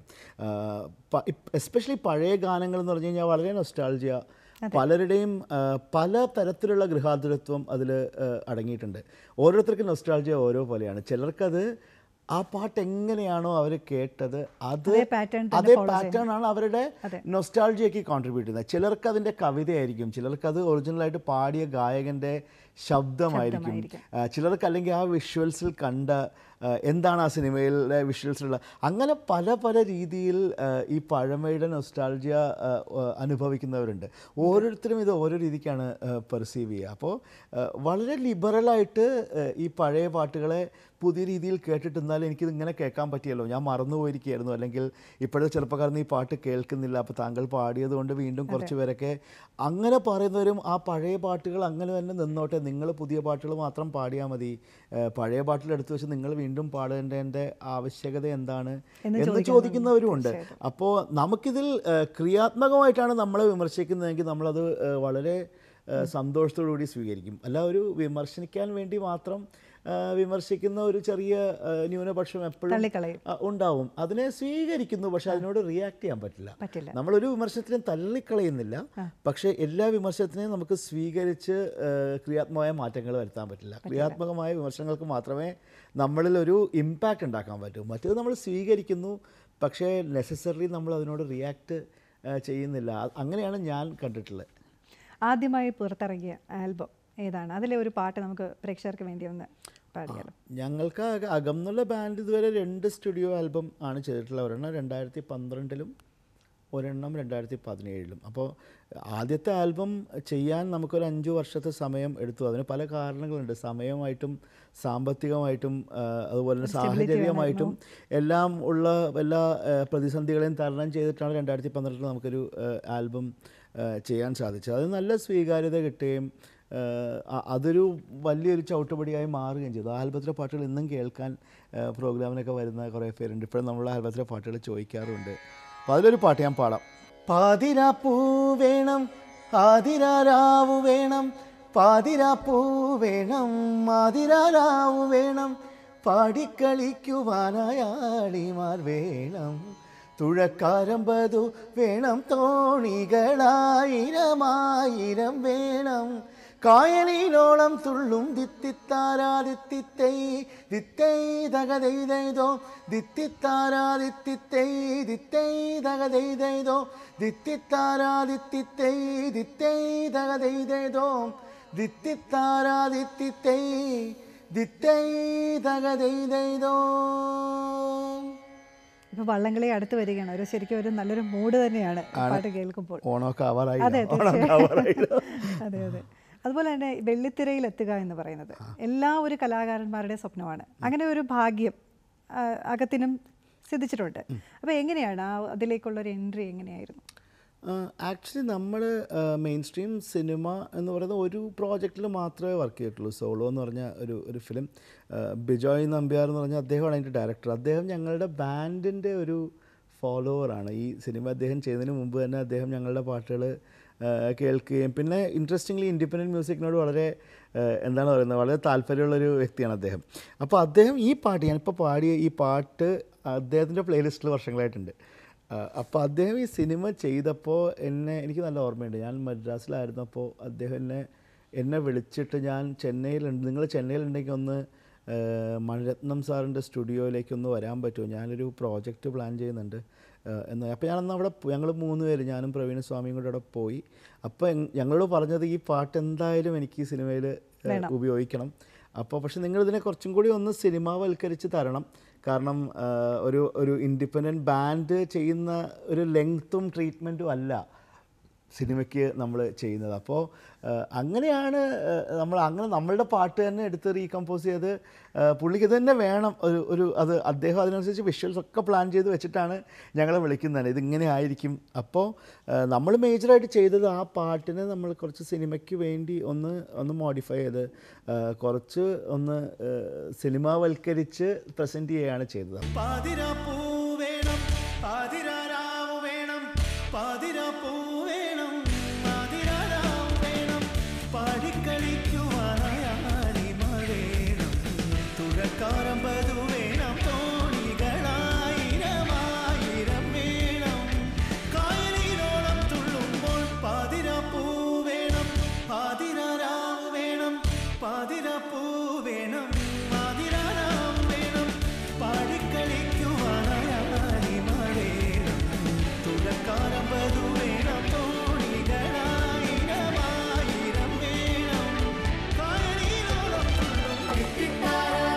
B: എസ്പെഷ്യലി പഴയ ഗാനങ്ങൾ എന്ന് പറഞ്ഞു കഴിഞ്ഞാൽ വളരെ നൊസ്റ്റാൾജിയ പലരുടെയും ആ, പല തരത്തിലുള്ള ഗൃഹാതുരത്വം അതിൽ അടങ്ങിയിട്ടുണ്ട് ഓരോരുത്തർക്കും നൊസ്റ്റാൾജിയ ഓരോ പോലെയാണ് ചിലർക്കത് ആ പാട്ട് എങ്ങനെയാണോ അവർ കേട്ടത് അത്
A: അതേ pattern തന്നെ
B: അതേ
A: follow
B: പാറ്റേൺ ആണ് അവരുടെ
A: അതെ.
B: നൊസ്റ്റാൾജിയക്ക് കോൺട്രിബ്യൂട്ട് ചെയ്യുന്നത് ചിലർക്ക് അതിൻ്റെ കവിതയായിരിക്കും ചിലർക്ക് അത് ഒറിജിനലായിട്ട് പാടിയ ഗായകൻ്റെ ശബ്ദമായിരിക്കും
A: ശബ്ദമായിരിക്കും.
B: ആ, ചിലർക്ക് അല്ലെങ്കിൽ ആ വിഷ്വൽസിൽ കണ്ട ആ, എന്താണ് ആ സിനിമയിലെ വിഷ്വൽസിലുള്ള അങ്ങനെ പല പല രീതിയിൽ ആ, ഈ പഴമയുടെ നൊസ്റ്റാൾജിയ ആ, ആ, അനുഭവിക്കുന്നവരുണ്ട് ഓരോരുത്തരും ഇത് ഓരോ രീതിക്കാണ് പെർസീവ് ചെയ്യുക അപ്പോൾ ആ, വളരെ ലിബറലായിട്ട് ആ, ഈ പഴയ പാട്ടുകളെ പുതിയ രീതിയിൽ കേട്ടിട്ട് എന്നാലും എനിക്കിത് ഇങ്ങനെ കേൾക്കാൻ പറ്റിയല്ലോ ഞാൻ മറന്നു പോയിരിക്കുകയായിരുന്നു അല്ലെങ്കിൽ ഇപ്പോഴത്തെ ചെറുപ്പക്കാരൻ ഈ പാട്ട് കേൾക്കുന്നില്ല അപ്പോൾ താങ്കൾ പാടിയത് കൊണ്ട് വീണ്ടും കുറച്ച് പേരൊക്കെ അങ്ങനെ പറയുന്നവരും ആ പഴയ പാട്ടുകൾ അങ്ങനെ തന്നെ നിന്നോട്ടെ നിങ്ങൾ പുതിയ പാട്ടുകൾ മാത്രം പാടിയാൽ മതി ഏഹ് പഴയ പാട്ടിൽ എടുത്തു വെച്ച് നിങ്ങൾ വീണ്ടും പാടേണ്ടതിൻ്റെ ആവശ്യകത എന്താണ്
A: എന്ന്
B: എന്ന്
A: ചോദിക്കുന്നവരും
B: ചോദിക്കുന്നവരുമുണ്ട് അപ്പോൾ നമുക്കിതിൽ ഏഹ് ക്രിയാത്മകമായിട്ടാണ് നമ്മളെ വിമർശിക്കുന്നതെങ്കിൽ നമ്മളത് ഏഹ് വളരെ ഏഹ് സന്തോഷത്തോടു കൂടി സ്വീകരിക്കും അല്ല ഒരു വിമർശിക്കാൻ വേണ്ടി മാത്രം ഏഹ് വിമർശിക്കുന്ന ഒരു ചെറിയ ഏഹ് ന്യൂനപക്ഷം എപ്പോഴും
A: തള്ളിക്കളയും
B: ആ, ഉണ്ടാവും അതിനെ സ്വീകരിക്കുന്നു പക്ഷെ അതിനോട് റിയാക്ട് ചെയ്യാൻ പറ്റില്ല
A: പറ്റില്ല
B: നമ്മളൊരു വിമർശനത്തിനും തള്ളിക്കളയുന്നില്ല പക്ഷേ എല്ലാ വിമർശനത്തിനെയും നമുക്ക് സ്വീകരിച്ച് ഏഹ്, ക്രിയാത്മകമായ മാറ്റങ്ങൾ വരുത്താൻ പറ്റില്ല ക്രിയാത്മകമായ വിമർശനങ്ങൾക്ക് മാത്രമേ നമ്മളിൽ ഒരു ഇമ്പാക്റ്റ് ഉണ്ടാക്കാൻ പറ്റൂ മറ്റേത് നമ്മൾ സ്വീകരിക്കുന്നു പക്ഷേ നെസസറി നമ്മൾ അതിനോട് റിയാക്ട് ചെയ്യുന്നില്ല അ- അങ്ങനെയാണ് ഞാൻ കണ്ടിട്ടുള്ളത്
A: ആദ്യമായി പുറത്തിറങ്ങിയ ആൽബം ഏതാണ് അതിലെ ഒരു പാട്ട് നമുക്ക് പ്രേക്ഷകർക്ക് വേണ്ടി ഒന്ന് പാടിയാലോ
B: ഞങ്ങൾക്ക് അക- അകം എന്നുള്ള ബാൻഡ് ഇതുവരെ രണ്ട് സ്റ്റുഡിയോ ആൽബം ആണ് ചെയ്തിട്ടുള്ളത് ഒരെണ്ണം രണ്ടായിരത്തി പന്ത്രണ്ടിലും ഒരെണ്ണം രണ്ടായിരത്തി പതിനേഴിലും അപ്പോൾ ആദ്യത്തെ ആൽബം ചെയ്യാൻ നമുക്കൊരു അഞ്ച് വർഷത്തെ സമയം എടുത്തു അതിന് പല കാരണങ്ങളുണ്ട് സമയമായിട്ടും സാമ്പത്തികമായിട്ടും ആ, അതുപോലെ തന്നെ സാഹചര്യമായിട്ടും എല്ലാം ഉള്ള എല്ലാ ആ, പ്രതിസന്ധികളെയും തരണം ചെയ്തിട്ടാണ് രണ്ടായിരത്തി പന്ത്രണ്ടിൽ നമുക്കൊരു ആ, ആൽബം ആ, ചെയ്യാൻ സാധിച്ചത് അത് നല്ല സ്വീകാര്യത കിട്ടുകയും ആ, അ- അതൊരു വലിയൊരു ചവിട്ടുപടിയായി മാറുകയും ചെയ്തു ആ ആൽബത്തിലെ പാട്ടുകൾ ഇന്നും കേൾക്കാൻ ആ, പ്രോഗ്രാമിനൊക്കെ വരുന്ന കുറേ പേരുണ്ട് ഇപ്പോഴും നമ്മൾ ആൽബത്തിലെ പാട്ടുകൾ ചോദിക്കാറുണ്ട് അപ്പോൾ അതിലൊരു പാട്ട് ഞാൻ പാടാം
C: പാതിരാപ്പൂ വേണം ആതിരാരാവു വേണം പാതിരാപ്പൂ വേണം ആതിരാരാവു വേണം പാടിക്കളിക്കുവാനായാളിമാർ വേണം തുഴക്കാരമ്പതു വേണം തോണികളായിരമായിരം വേണം കായലിലോളം തുള്ളും ദിത്തിത്താരാദിത്തിത്തൈ ദിത്തൈ തകതൈതൈതോ ദിത്തിത്താരാദിത്തിത്തൈ ദിത്തൈ തകതൈതൈതോ ദിത്തിത്താരാദിത്തിത്തൈ ദിത്തൈ തകതൈതൈതോ ദിത്തിത്താരാദിത്തിത്തൈ ദിത്തൈ തകതൈതൈതോ
A: ഇപ്പൊ വള്ളംകളി അടുത്ത് വരികയാണ് ഒരു ശരിക്കും ഒരു നല്ലൊരു മൂഡ് തന്നെയാണ് ഈ പാട്ട് കേൾക്കുമ്പോൾ
B: ഓണമൊക്കെ ആവാറായി
A: അതെ
B: ഓണമൊക്കെ ആവാറായി
A: തീർച്ചയായും അതെ അതെ അതുപോലെ തന്നെ വെള്ളിത്തിരയിൽ എത്തുക എന്ന് പറയുന്നത് എല്ലാ ഒരു കലാകാരന്മാരുടെ സ്വപ്നമാണ് അങ്ങനെ ഒരു ഭാഗ്യം ആ, അകത്തിനും സിദ്ധിച്ചിട്ടുണ്ട് അപ്പോൾ എങ്ങനെയാണ് ആ അതിലേക്കുള്ള ഒരു എൻട്രി എങ്ങനെയായിരുന്നു
B: ആക്ച്വലി നമ്മൾ മെയിൻ സ്ട്രീം സിനിമ എന്ന് പറയുന്ന ഒരു പ്രോജക്റ്റിൽ മാത്രമേ വർക്ക് ചെയ്തിട്ടുള്ളൂ സോളോ എന്ന് പറഞ്ഞ ഒരു ഒരു ഫിലിം ബിജോയ് നമ്പ്യാർ എന്ന് പറഞ്ഞ അദ്ദേഹമാണ് അതിൻ്റെ ഡയറക്ടർ അദ്ദേഹം ഞങ്ങളുടെ ബാൻഡിൻ്റെ ഒരു ഫോളോവറാണ് ഈ സിനിമ അദ്ദേഹം ചെയ്യുന്നതിന് മുമ്പ് തന്നെ അദ്ദേഹം ഞങ്ങളുടെ പാട്ടുകൾ കേൾക്കുകയും പിന്നെ ഇൻട്രസ്റ്റിംഗ്ലി ഇൻഡിപെൻഡൻറ്റ് മ്യൂസിക്കിനോട് വളരെ ആ, എന്താണ് പറയുന്നത് വളരെ താല്പര്യമുള്ളൊരു വ്യക്തിയാണ് അദ്ദേഹം അപ്പോൾ അദ്ദേഹം ഈ പാട്ട് ഞാനിപ്പോൾ പാടിയ ഈ പാട്ട് അദ്ദേഹത്തിൻ്റെ പ്ലേലിസ്റ്റിൽ വർഷങ്ങളായിട്ടുണ്ട് അപ്പോൾ അദ്ദേഹം ഈ സിനിമ ചെയ്തപ്പോൾ എന്നെ എനിക്ക് നല്ല ഓർമ്മയുണ്ട് ഞാൻ മദ്രാസിലായിരുന്നപ്പോൾ അദ്ദേഹം എന്നെ എന്നെ വിളിച്ചിട്ട് ഞാൻ ചെന്നൈയിലുണ്ട് നിങ്ങൾ ചെന്നൈയിലുണ്ടെങ്കിൽ ഒന്ന് ആ, മണിരത്നം സാറിൻ്റെ സ്റ്റുഡിയോയിലേക്ക് ഒന്ന് വരാൻ പറ്റുമോ ഞാനൊരു പ്രോജക്റ്റ് പ്ലാൻ ചെയ്യുന്നുണ്ട് ആ, എന്ന് അപ്പോൾ ഞാനന്ന് അവിടെ ഞങ്ങൾ മൂന്ന് പേര് ഞാനും പ്രവീണ സ്വാമിയും കൂടെ അവിടെ പോയി അപ്പോൾ എങ്- ഞങ്ങളോട് പറഞ്ഞത് ഈ പാട്ട് എന്തായാലും എനിക്ക് ഈ സിനിമയിൽ ഉപയോഗിക്കണം അപ്പോൾ പക്ഷെ നിങ്ങളിതിനെ കുറച്ചും കൂടി ഒന്ന് സിനിമാവൽക്കരിച്ച് തരണം കാരണം ആ, ഒരു ഒരു ഇൻഡിപെൻഡൻറ്റ് ബാൻഡ് ചെയ്യുന്ന ഒരു ലെങ്ത്തും ട്രീറ്റ്മെൻറ്റും അല്ല സിനിമയ്ക്ക് നമ്മൾ ചെയ്യുന്നത് അപ്പോൾ അങ്ങനെയാണ് ആ, നമ്മൾ അങ്ങനെ നമ്മളുടെ പാട്ട് തന്നെ എടുത്ത് റീകമ്പോസ് ചെയ്ത് ആ, പുള്ളിക്ക് ഇത് തന്നെ വേണം ഒരു ഒരു അത് അദ്ദേഹം അതിനനുസരിച്ച് വിഷ്വൽസ് ഒക്കെ പ്ലാൻ ചെയ്ത് വെച്ചിട്ടാണ് ഞങ്ങളെ വിളിക്കുന്നത് ഇതിങ്ങനെ ആയിരിക്കും അപ്പോൾ നമ്മൾ മേജറായിട്ട് ചെയ്തത് ആ പാട്ടിനെ നമ്മൾ കുറച്ച് സിനിമയ്ക്ക് വേണ്ടി ഒന്ന് ഒന്ന് മോഡിഫൈ ചെയ്ത് ആ, കുറച്ച് ഒന്ന് ആ, സിനിമാവൽക്കരിച്ച് പ്രസൻറ്റ് ചെയ്യുകയാണ് ചെയ്തത്
C: പാതിരാപ്പൂ വേണം പാതിരാരാവ് വേണം പാതിരാപ്പൂ വേണം പാതിരാരാവ് വേണം പാടിക്കളിക്കുവാനായാലിമ വേണം തുഴക്കാരമ്പതു വേണം തോണികളായിരമായിരം വേണം കായലിനോളം തുള്ളുമ്പോൾ പാതിരാപ്പൂ വേണം പാതിരാരാവ് വേണം പാതിരാപ്പൂ വേണം പാതിരാരാവ് വേണം പാടിക്കളിക്കുവാനായാലിമ വേണം തുഴക്കാരമ്പതു വേണം തോണികളായിരമായിരം വേണം കായലിനോളം തുള്ളുമ്പോൾ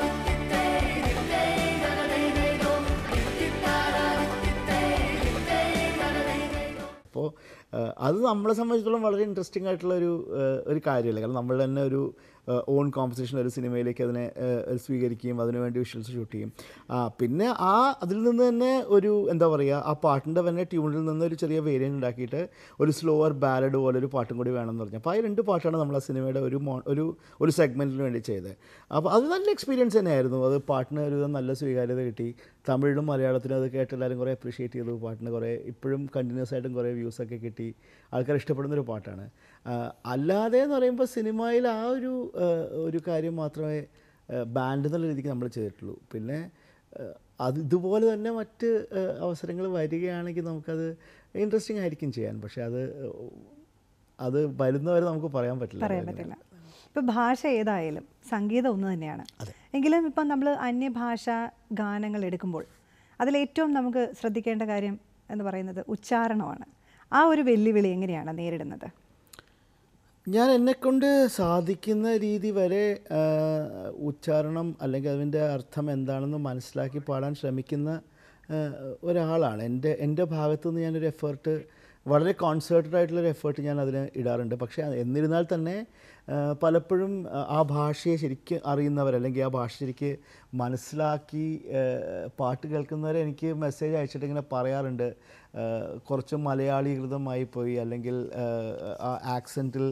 B: അപ്പോൾ അത് നമ്മളെ സംബന്ധിച്ചിടത്തോളം വളരെ ഇൻട്രസ്റ്റിംഗ് ആയിട്ടുള്ള ഒരു ആ, ഒരു കാര്യമല്ല കാരണം നമ്മൾ തന്നെ ഒരു ഓൺ കോമ്പസിഷൻ ഒരു സിനിമയിലേക്ക് അതിനെ ആ, സ്വീകരിക്കുകയും അതിനുവേണ്ടി വിഷ്വൽസ് ഷൂട്ട് ചെയ്യും ആ, പിന്നെ ആ അതിൽ നിന്ന് തന്നെ ഒരു എന്താ പറയുക ആ പാട്ടിൻ്റെ തന്നെ ട്യൂണിൽ നിന്ന് ഒരു ചെറിയ വേരിയൻ്റ് ഉണ്ടാക്കിയിട്ട് ഒരു സ്ലോവർ ബാലഡ് പോലെ ഒരു പാട്ടും കൂടി വേണമെന്ന് പറഞ്ഞു അപ്പോൾ ആ രണ്ട് പാട്ടാണ് നമ്മൾ ആ സിനിമയുടെ ഒരു മോ ഒരു ഒരു സെഗ്മെൻറ്റിന് വേണ്ടി ചെയ്തത് അപ്പോൾ അത് നല്ല എക്സ്പീരിയൻസ് തന്നെയായിരുന്നു അത് പാട്ടിന് ഒരു നല്ല സ്വീകാര്യത കിട്ടി തമിഴിലും മലയാളത്തിലും അത് കേട്ട് എല്ലാവരും കുറേ അപ്രീഷിയേറ്റ് ചെയ്തു പാട്ടിന് കുറേ ഇപ്പോഴും കണ്ടിന്യൂസ് ആയിട്ടും കുറേ വ്യൂസൊക്കെ കിട്ടി ആൾക്കാർ ഇഷ്ടപ്പെടുന്നൊരു പാട്ടാണ് ആ, അല്ലാതെ എന്ന് പറയുമ്പോൾ സിനിമയിൽ ആ ഒരു ആ, ഒരു കാര്യം മാത്രമേ ബാൻഡ് എന്നുള്ള രീതിക്ക് നമ്മൾ ചെയ്തിട്ടുള്ളൂ പിന്നെ ആ, അത് ഇതുപോലെ തന്നെ മറ്റ് അവസരങ്ങൾ വരികയാണെങ്കിൽ നമുക്കത് ഇൻട്രസ്റ്റിംഗ് ആയിരിക്കും ചെയ്യാൻ പക്ഷേ അത് അത് വരുന്നവരെ നമുക്ക് പറയാൻ പറ്റില്ല
A: പറയാൻ പറ്റില്ല ഇപ്പൊ ഭാഷ ഏതായാലും സംഗീതം ഒന്ന് തന്നെയാണ് എങ്കിലും ഇപ്പം നമ്മൾ അന്യഭാഷ ഗാനങ്ങൾ എടുക്കുമ്പോൾ അതിലേറ്റവും നമുക്ക് ശ്രദ്ധിക്കേണ്ട കാര്യം എന്ന് പറയുന്നത് ഉച്ചാരണമാണ് ആ ഒരു വെല്ലുവിളി എങ്ങനെയാണ് നേരിടുന്നത്
B: ഞാൻ എന്നെക്കൊണ്ട് സാധിക്കുന്ന രീതി വരെ ആ, ഉച്ചാരണം അല്ലെങ്കിൽ അതിൻ്റെ അർത്ഥം എന്താണെന്ന് മനസ്സിലാക്കി പാടാൻ ശ്രമിക്കുന്ന ഒരാളാണ് എൻ്റെ എൻ്റെ ഭാഗത്തു നിന്ന് ഞാനൊരു എഫേർട്ട് വളരെ കോൺസേർട്ടഡ് ആയിട്ടുള്ളൊരു എഫേർട്ട് ഞാൻ അതിന് ഇടാറുണ്ട് പക്ഷേ അത് എന്നിരുന്നാൽ തന്നെ ആ, പലപ്പോഴും ആ, ആ ഭാഷയെ ശരിക്കും അറിയുന്നവർ അല്ലെങ്കിൽ ആ ഭാഷ ശരിക്ക് മനസ്സിലാക്കി ആ, പാട്ട് കേൾക്കുന്നവരെ എനിക്ക് മെസ്സേജ് അയച്ചിട്ട് ഇങ്ങനെ പറയാറുണ്ട് ആ, കുറച്ച് മലയാളീകൃതമായി പോയി അല്ലെങ്കിൽ ആ, ആ ആക്സെൻറ്റിൽ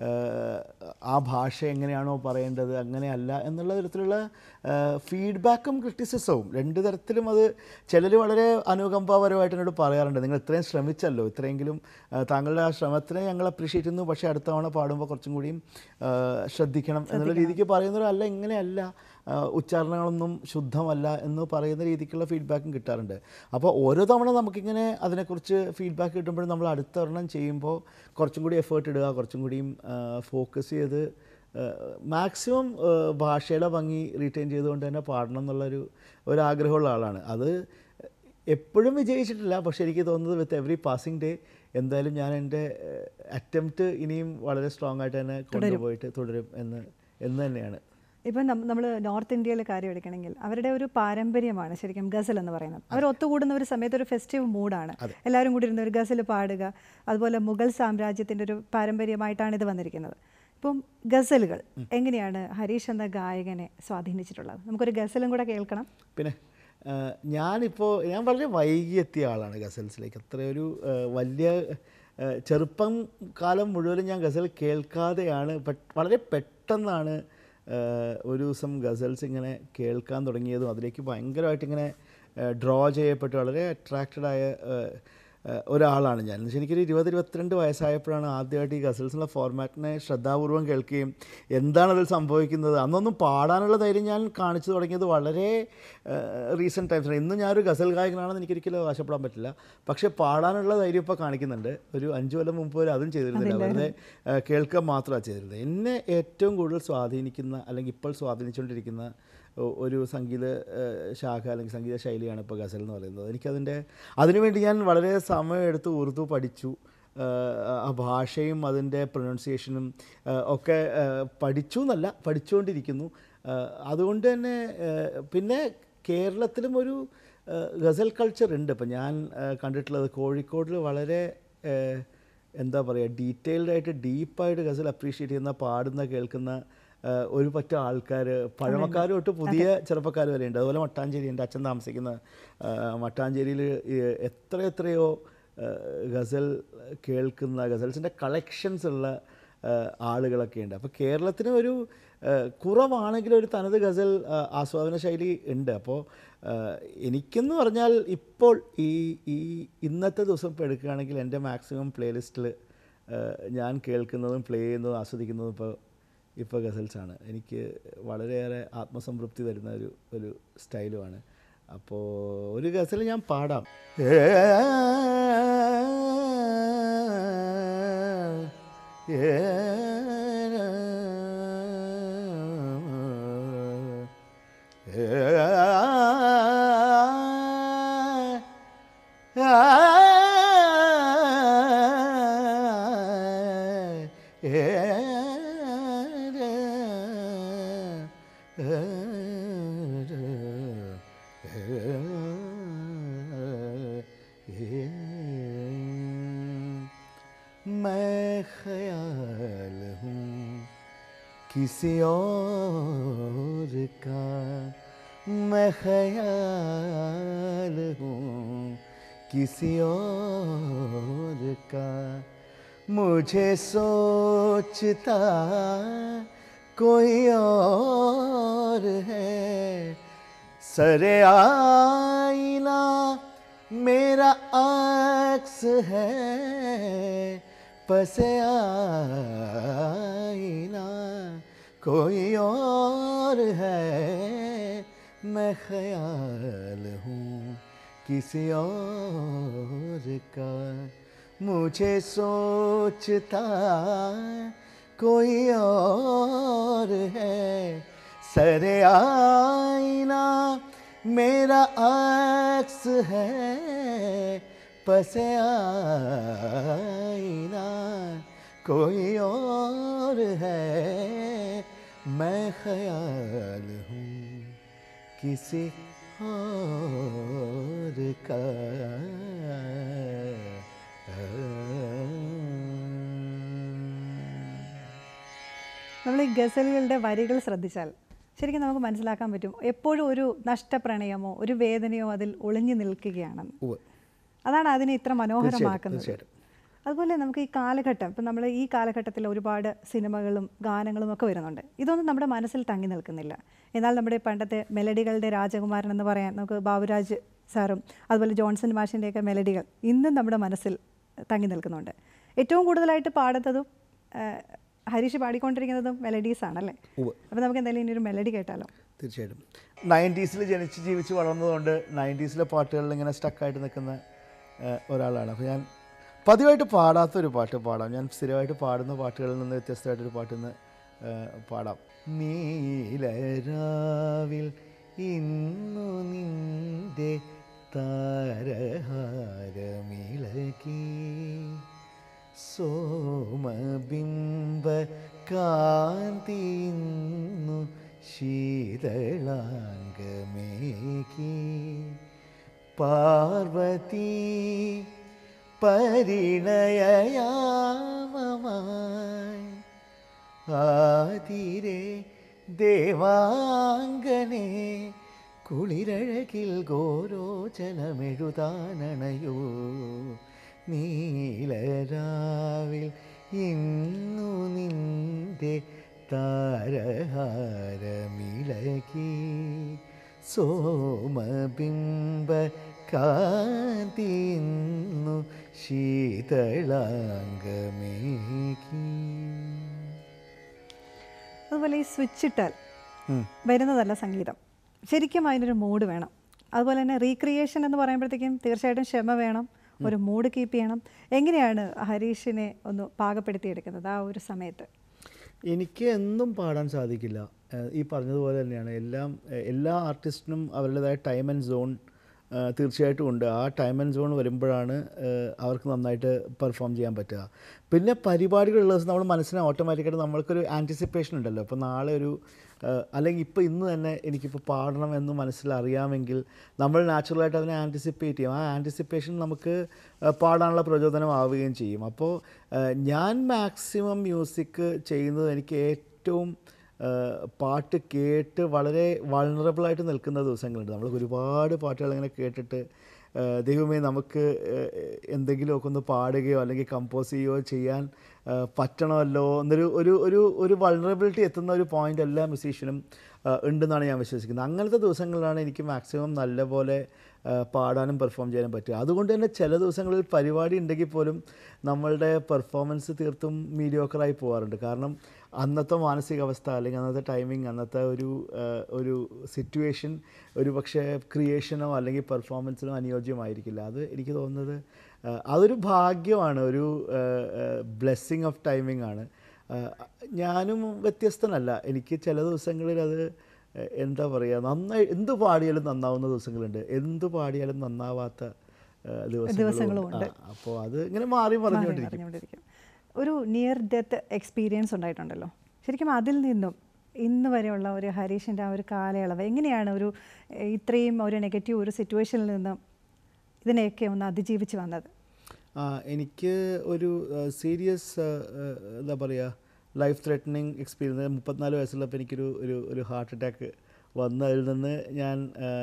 B: ആ ഭാഷ എങ്ങനെയാണോ പറയേണ്ടത് അങ്ങനെയല്ല എന്നുള്ള തരത്തിലുള്ള ഫീഡ്ബാക്കും ക്രിറ്റിസിസവും രണ്ട് തരത്തിലും അത് ചിലർ വളരെ അനുകമ്പാപരമായിട്ട് എന്നോട് പറയാറുണ്ട് നിങ്ങൾ ഇത്രയും ശ്രമിച്ചല്ലോ ഇത്രയെങ്കിലും ആ, താങ്കളുടെ ആ ശ്രമത്തിനെ ഞങ്ങൾ അപ്രീഷിയേറ്റ് ചെയ്യുന്നു പക്ഷേ അടുത്ത തവണ പാടുമ്പോൾ കുറച്ചും കൂടിയും ആ, ശ്രദ്ധിക്കണം എന്നുള്ള രീതിക്ക് പറയുന്നവരല്ല ഇങ്ങനെയല്ല ആ, ഉച്ചാരണങ്ങളൊന്നും ശുദ്ധമല്ല എന്ന് പറയുന്ന രീതിക്കുള്ള ഫീഡ്ബാക്കും കിട്ടാറുണ്ട് അപ്പോൾ ഓരോ തവണ നമുക്കിങ്ങനെ അതിനെക്കുറിച്ച് ഫീഡ്ബാക്ക് കിട്ടുമ്പോഴും നമ്മൾ അടുത്ത ഒരെണ്ണം ചെയ്യുമ്പോൾ കുറച്ചും കൂടി എഫേർട്ട് ഇടുക കുറച്ചും കൂടിയും ഫോക്കസ് ചെയ്ത് മാക്സിമം ഭാഷയുടെ ഭംഗി റീറ്റെയിൻ ചെയ്തുകൊണ്ട് തന്നെ പാടണം എന്നുള്ളൊരു ഒരു ആഗ്രഹമുള്ള ആളാണ് അത് എപ്പോഴും വിജയിച്ചിട്ടില്ല പക്ഷേ എനിക്ക് തോന്നുന്നത് വിത്ത് എവറി പാസിംഗ് ഡേ എന്തായാലും ഞാൻ എൻ്റെ അറ്റംപ്റ്റ് ഇനിയും വളരെ സ്ട്രോങ് ആയിട്ട് തന്നെ കൊണ്ടുപോയിട്ട് തുടരും എന്ന് എന്ന് തന്നെയാണ്
A: ഇപ്പം നമ്മൾ നോർത്ത് ഇന്ത്യയിലെ കാര്യം എടുക്കണമെങ്കിൽ അവരുടെ ഒരു പാരമ്പര്യമാണ് ശരിക്കും ഗസൽ എന്ന് പറയുന്നത് അവർ ഒത്തുകൂടുന്ന ഒരു സമയത്ത് ഒരു ഫെസ്റ്റീവ് മൂഡാണ് എല്ലാവരും കൂടി ഇരുന്ന് ഒരു ഗസൽ പാടുക അതുപോലെ മുഗൾ സാമ്രാജ്യത്തിൻ്റെ ഒരു പാരമ്പര്യമായിട്ടാണ് ഇത് വന്നിരിക്കുന്നത് ഇപ്പം ഗസലുകൾ എങ്ങനെയാണ് ഹരീഷ് എന്ന ഗായകനെ സ്വാധീനിച്ചിട്ടുള്ളത് നമുക്കൊരു ഗസലും കൂടെ കേൾക്കണം
B: പിന്നെ ആ, ഞാനിപ്പോൾ ഞാൻ വളരെ വൈകി എത്തിയ ആളാണ് ഗസൽസിലേക്ക് അത്രയൊരു ആ, വലിയ ആ, ചെറുപ്പം കാലം മുഴുവനും ഞാൻ ഗസൽ കേൾക്കാതെയാണ് പെ- വളരെ പെട്ടെന്നാണ് ആ, ഒരു ദിവസം ഗസൽസ് ഇങ്ങനെ കേൾക്കാൻ തുടങ്ങിയതും അതിലേക്ക് ഭയങ്കരമായിട്ട് ഇങ്ങനെ ഡ്രോ ചെയ്യപ്പെട്ട് വളരെ അട്രാക്റ്റഡായ ഒരാളാണ് ഞാൻ എന്നുവെച്ചാൽ എനിക്കൊരു ഇരുപത് ഇരുപത്തിരണ്ട് വയസ്സായപ്പോഴാണ് ആദ്യമായിട്ട് ഈ ഗസൽസിനുള്ള ഫോർമാറ്റിനെ ശ്രദ്ധാപൂർവം കേൾക്കുകയും എന്താണ് അതിൽ സംഭവിക്കുന്നത് അന്നൊന്നും പാടാനുള്ള ധൈര്യം ഞാൻ കാണിച്ചു തുടങ്ങിയത് വളരെ റീസെൻറ്റ് ടൈംസ് ഇന്ന് ഞാനൊരു ഗസൽ ഗായകനാണെന്ന് എനിക്കൊരിക്കലും അവകാശപ്പെടാൻ പറ്റില്ല പക്ഷേ പാടാനുള്ള ധൈര്യം ഇപ്പോൾ കാണിക്കുന്നുണ്ട് ഒരു അഞ്ച് കൊല്ലം മുമ്പ് വരെ അതും ചെയ്തിരുന്നില്ല വെറുതെ ആ, കേൾക്കുക മാത്രമാണ് ചെയ്തിരുന്നത് എന്നെ ഏറ്റവും കൂടുതൽ സ്വാധീനിക്കുന്ന അല്ലെങ്കിൽ ഇപ്പോൾ സ്വാധീനിച്ചുകൊണ്ടിരിക്കുന്ന ഒ- ഒരു സംഗീത ഏഹ്, ശാഖ അല്ലെങ്കിൽ സംഗീത ശൈലിയാണ് ഇപ്പോൾ ഗസൽ എന്ന് പറയുന്നത് എനിക്കതിൻ്റെ അതിനുവേണ്ടി ഞാൻ വളരെ സമയമെടുത്ത് ഉറുദു പഠിച്ചു ഏഹ്, ആ ഭാഷയും അതിൻ്റെ പ്രൊനൗൺസിയേഷനും ഏഹ്, ഒക്കെ ഏഹ്, പഠിച്ചു എന്നല്ല പഠിച്ചുകൊണ്ടിരിക്കുന്നു ഏഹ്, അതുകൊണ്ട് തന്നെ ഏഹ്, പിന്നെ കേരളത്തിലും ഒരു ഏഹ്, ഗസൽ കൾച്ചർ ഉണ്ട് ഇപ്പം ഞാൻ ഏഹ്, കണ്ടിട്ടുള്ളത് കോഴിക്കോടിൽ വളരെ ഏഹ്, എന്താ പറയുക ഡീറ്റെയിൽഡ് ആയിട്ട് ഡീപ്പായിട്ട് ഗസൽ അപ്രീഷിയേറ്റ് ചെയ്യുന്ന പാടുന്ന കേൾക്കുന്ന ആ, ഒരു പറ്റം ആൾക്കാർ പഴമക്കാരും തൊട്ട് പുതിയ ചെറുപ്പക്കാർ വരെ ഉണ്ട് അതുപോലെ മട്ടാഞ്ചേരി എൻ്റെ അച്ഛൻ താമസിക്കുന്ന മട്ടാഞ്ചേരിയിൽ എത്ര എത്രയോ ആ, ഗസൽ കേൾക്കുന്ന ഗസൽസിൻ്റെ കളക്ഷൻസ് ഉള്ള ആ, ആളുകളൊക്കെ ഉണ്ട് അപ്പോൾ കേരളത്തിന് ഒരു ആ, കുറവാണെങ്കിലും ഒരു തനത് ഗസൽ ആ, ആസ്വാദന ശൈലി ഉണ്ട് അപ്പോൾ ആ, എനിക്കെന്ന് പറഞ്ഞാൽ ഇപ്പോൾ ഈ ഈ ഇന്നത്തെ ദിവസം ഇപ്പോൾ എടുക്കുകയാണെങ്കിൽ എൻ്റെ മാക്സിമം പ്ലേലിസ്റ്റിൽ ഞാൻ കേൾക്കുന്നതും പ്ലേ ചെയ്യുന്നതും ആസ്വദിക്കുന്നതും ഇപ്പോൾ ഇപ്പോൾ ഗസൽസാണ് എനിക്ക് വളരെയേറെ ആത്മസംതൃപ്തി തരുന്ന ഒരു ഒരു സ്റ്റൈലുമാണ് അപ്പോൾ ഒരു ഗസൽ ഞാൻ പാടാം मैं ख्याल हूँ किसी और का मैं ख्याल हूँ किसी और का मुझे सोचता कोई और है सरे आईना मेरा अक्स है पसे आईना कोई और है मैं ख्याल हूँ किसी और का मुझे सोचता कोई और है सरे आईना मेरा अक्स है पसे आईना कोई और है मैं ख्याल हूँ किसी और का
A: നമ്മൾ ഈ ഗസലുകളുടെ വരികൾ ശ്രദ്ധിച്ചാൽ ശരിക്കും നമുക്ക് മനസ്സിലാക്കാൻ പറ്റും എപ്പോഴും ഒരു നഷ്ടപ്രണയമോ ഒരു വേദനയോ അതിൽ ഒളിഞ്ഞു നിൽക്കുകയാണെന്ന്
B: ഉവ്വ്.
A: അതാണ് അതിനെ ഇത്ര മനോഹരമാക്കുന്നത്
B: തീർച്ചയായിട്ടും.
A: അതുപോലെ നമുക്ക് ഈ കാലഘട്ടം ഇപ്പം നമ്മൾ ഈ കാലഘട്ടത്തിൽ ഒരുപാട് സിനിമകളും ഗാനങ്ങളും ഒക്കെ വരുന്നുണ്ട് ഇതൊന്നും നമ്മുടെ മനസ്സിൽ തങ്ങി നിൽക്കുന്നില്ല എന്നാൽ നമ്മുടെ പണ്ടത്തെ മെലഡികളുടെ രാജകുമാരൻ എന്ന് പറയാൻ നമുക്ക് ബാബുരാജ് സാറും അതുപോലെ ജോൺസൺ മാഷിൻ്റെയൊക്കെ മെലഡികൾ ഇന്നും നമ്മുടെ മനസ്സിൽ തങ്ങി നിൽക്കുന്നുണ്ട് ഏറ്റവും കൂടുതലായിട്ട് പാടുന്നതും ആ, ഹരീഷ് പാടിക്കൊണ്ടിരിക്കുന്നതും മെലഡീസ് ആണല്ലേ
B: ഉവ്വ്.
A: അപ്പോൾ നമുക്ക് എന്തായാലും ഇനി ഒരു മെലഡി കേട്ടാലോ
B: തീർച്ചയായിട്ടും നയൻറ്റീസിൽ ജനിച്ച് ജീവിച്ച് വളർന്നതുകൊണ്ട് നയൻറ്റീസിലെ പാട്ടുകളിൽ ഇങ്ങനെ സ്റ്റക്കായിട്ട് നിൽക്കുന്ന ഏഹ്, ഒരാളാണ് അപ്പോൾ ഞാൻ പതിവായിട്ട് പാടാത്തൊരു പാട്ട് പാടാം ഞാൻ സ്ഥിരമായിട്ട് പാടുന്ന പാട്ടുകളിൽ നിന്ന് വ്യത്യസ്തമായിട്ടൊരു പാട്ട് ഇന്ന് ഏഹ്, പാടാം നീലരാവിൽ ഇന്നു നിന്റെ താരഹാരമിളകി സോമബിംബ കാന്തിന്നു ശീതളാംഗമേകി പാർവതി പരിണയയാമമായി ആതിരെ ദേവാംഗനെ കുളിരഴകിൽ ഗോരോചനമെഴുതാനണയോ നീലരാവിൽ ഇന്നു നിന്റെ താരഹാരമിളകി സോമബിംബ കാന്തിന്നു ശീതളാംഗമേകി
A: അതുപോലെ ഈ സ്വിച്ച് ഇട്ടാൽ
B: ഉം.
A: വരുന്നതല്ല സംഗീതം ശരിക്കും അതിനൊരു മൂഡ് വേണം അതുപോലെ തന്നെ റീക്രിയേഷൻ എന്ന് പറയുമ്പോഴത്തേക്കും തീർച്ചയായിട്ടും ക്ഷമ വേണം ഒരു മൂഡ് കീപ്പ് ചെയ്യണം എങ്ങനെയാണ് ഹരീഷിനെ ഒന്ന് പാകപ്പെടുത്തിയെടുക്കുന്നത് ആ ഒരു സമയത്ത്
B: എനിക്ക് എന്നും പാടാൻ സാധിക്കില്ല ഏഹ് ഈ പറഞ്ഞതുപോലെ തന്നെയാണ് എല്ലാം ഏഹ് എല്ലാ ആർട്ടിസ്റ്റിനും അവരുടേതായ ടൈം ആൻഡ് സോൺ ഏഹ് തീർച്ചയായിട്ടും ഉണ്ട് ആ ടൈം ആൻഡ് സോൺ വരുമ്പോഴാണ് ഏഹ് അവർക്ക് നന്നായിട്ട് പെർഫോം ചെയ്യാൻ പറ്റുക പിന്നെ പരിപാടികളുള്ള ദിവസം നമ്മൾ മനസ്സിന് ഓട്ടോമാറ്റിക്കായിട്ട് നമ്മൾക്കൊരു ആൻറ്റിസിപ്പേഷൻ ഉണ്ടല്ലോ അപ്പോൾ നാളെ ഒരു ഏഹ് അല്ലെങ്കിൽ ഇപ്പോൾ ഇന്ന് തന്നെ എനിക്കിപ്പോൾ പാടണം എന്ന് മനസ്സിലറിയാമെങ്കിൽ നമ്മൾ നാച്ചുറലായിട്ട് അതിനെ ആൻറ്റിസിപ്പേറ്റ് ചെയ്യും ആ ആൻറ്റിസിപ്പേഷൻ നമുക്ക് ഏഹ് പാടാനുള്ള പ്രചോദനമാവുകയും ചെയ്യും അപ്പോൾ ഏഹ് ഞാൻ മാക്സിമം മ്യൂസിക് ചെയ്യുന്നത് എനിക്ക് ഏറ്റവും ഏഹ് പാട്ട് കേട്ട് വളരെ വൾണറബിളായിട്ട് നിൽക്കുന്ന ദിവസങ്ങളുണ്ട് നമ്മൾ ഒരുപാട് പാട്ടുകൾ ഇങ്ങനെ കേട്ടിട്ട് ഏഹ് ദൈവമേ നമുക്ക് ഏഹ് എന്തെങ്കിലുമൊക്കെ ഒന്ന് പാടുകയോ അല്ലെങ്കിൽ കമ്പോസ് ചെയ്യുകയോ ചെയ്യാൻ ഏഹ് പറ്റണമല്ലോ എന്നൊരു ഒരു ഒരു ഒരു വൾണറബിലിറ്റി എത്തുന്ന ഒരു പോയിന്റ് എല്ലാ മ്യൂസീഷ്യനും ഉണ്ടെന്നാണ് ഞാൻ വിശ്വസിക്കുന്നത് അങ്ങനത്തെ ദിവസങ്ങളിലാണ് എനിക്ക് മാക്സിമം നല്ലപോലെ ഏഹ് പാടാനും പെർഫോം ചെയ്യാനും പറ്റുക അതുകൊണ്ട് തന്നെ ചില ദിവസങ്ങളിൽ പരിപാടി ഉണ്ടെങ്കിൽ പോലും നമ്മളുടെ പെർഫോമൻസ് തീർത്തും മീഡിയോക്കറായി പോകാറുണ്ട് കാരണം അന്നത്തെ മാനസികാവസ്ഥ അല്ലെങ്കിൽ അന്നത്തെ ടൈമിംഗ് അന്നത്തെ ഒരു ഏഹ്, ഒരു സിറ്റുവേഷൻ ഒരു പക്ഷേ ക്രിയേഷനോ അല്ലെങ്കിൽ പെർഫോമൻസിനോ അനുയോജ്യമായിരിക്കില്ല അത് എനിക്ക് തോന്നുന്നത് ഏഹ്, അതൊരു ഭാഗ്യമാണ് ഒരു ബ്ലെസ്സിങ് ഓഫ് ടൈമിംഗ് ആണ് ഏഹ്, ഞാനും വ്യത്യസ്തനല്ല എനിക്ക് ചില ദിവസങ്ങളിൽ അത് ഏഹ്, എന്താ പറയുക നന്നായി എന്ത് പാടിയാലും നന്നാവുന്ന ദിവസങ്ങളുണ്ട് എന്ത് പാടിയാലും നന്നാവാത്ത ഏഹ്,
A: ദിവസങ്ങളും
B: ദിവസങ്ങളും
A: ഉണ്ട്.
B: അപ്പോൾ അത് ഇങ്ങനെ മാറി
A: മാറി
B: പറഞ്ഞുകൊണ്ടിരിക്കും
A: പറഞ്ഞുകൊണ്ടിരിക്കും ഒരു നിയർ ഡെത്ത് എക്സ്പീരിയൻസ് ഉണ്ടായിട്ടുണ്ടല്ലോ ശരിക്കും അതിൽ നിന്നും ഇന്ന് വരെയുള്ള ഒരു ഹരീഷിൻ്റെ ആ ഒരു കാലയളവ് എങ്ങനെയാണ് ഒരു ഏഹ്, ഇത്രയും ഒരു നെഗറ്റീവ് ഒരു സിറ്റുവേഷനിൽ നിന്നും ഇതിനെയൊക്കെ ഒന്ന് അതിജീവിച്ച് വന്നത്
B: ആ എനിക്ക് ഒരു സീരിയസ് എന്താ പറയുക ലൈഫ് ത്രെറ്റനിങ് എക്സ്പീരിയൻസ് മുപ്പത്തിനാല് വയസ്സുള്ളപ്പോൾ എനിക്കൊരു ഒരു ഒരു ഹാർട്ട് അറ്റാക്ക് വന്നതിൽ നിന്ന് ഞാൻ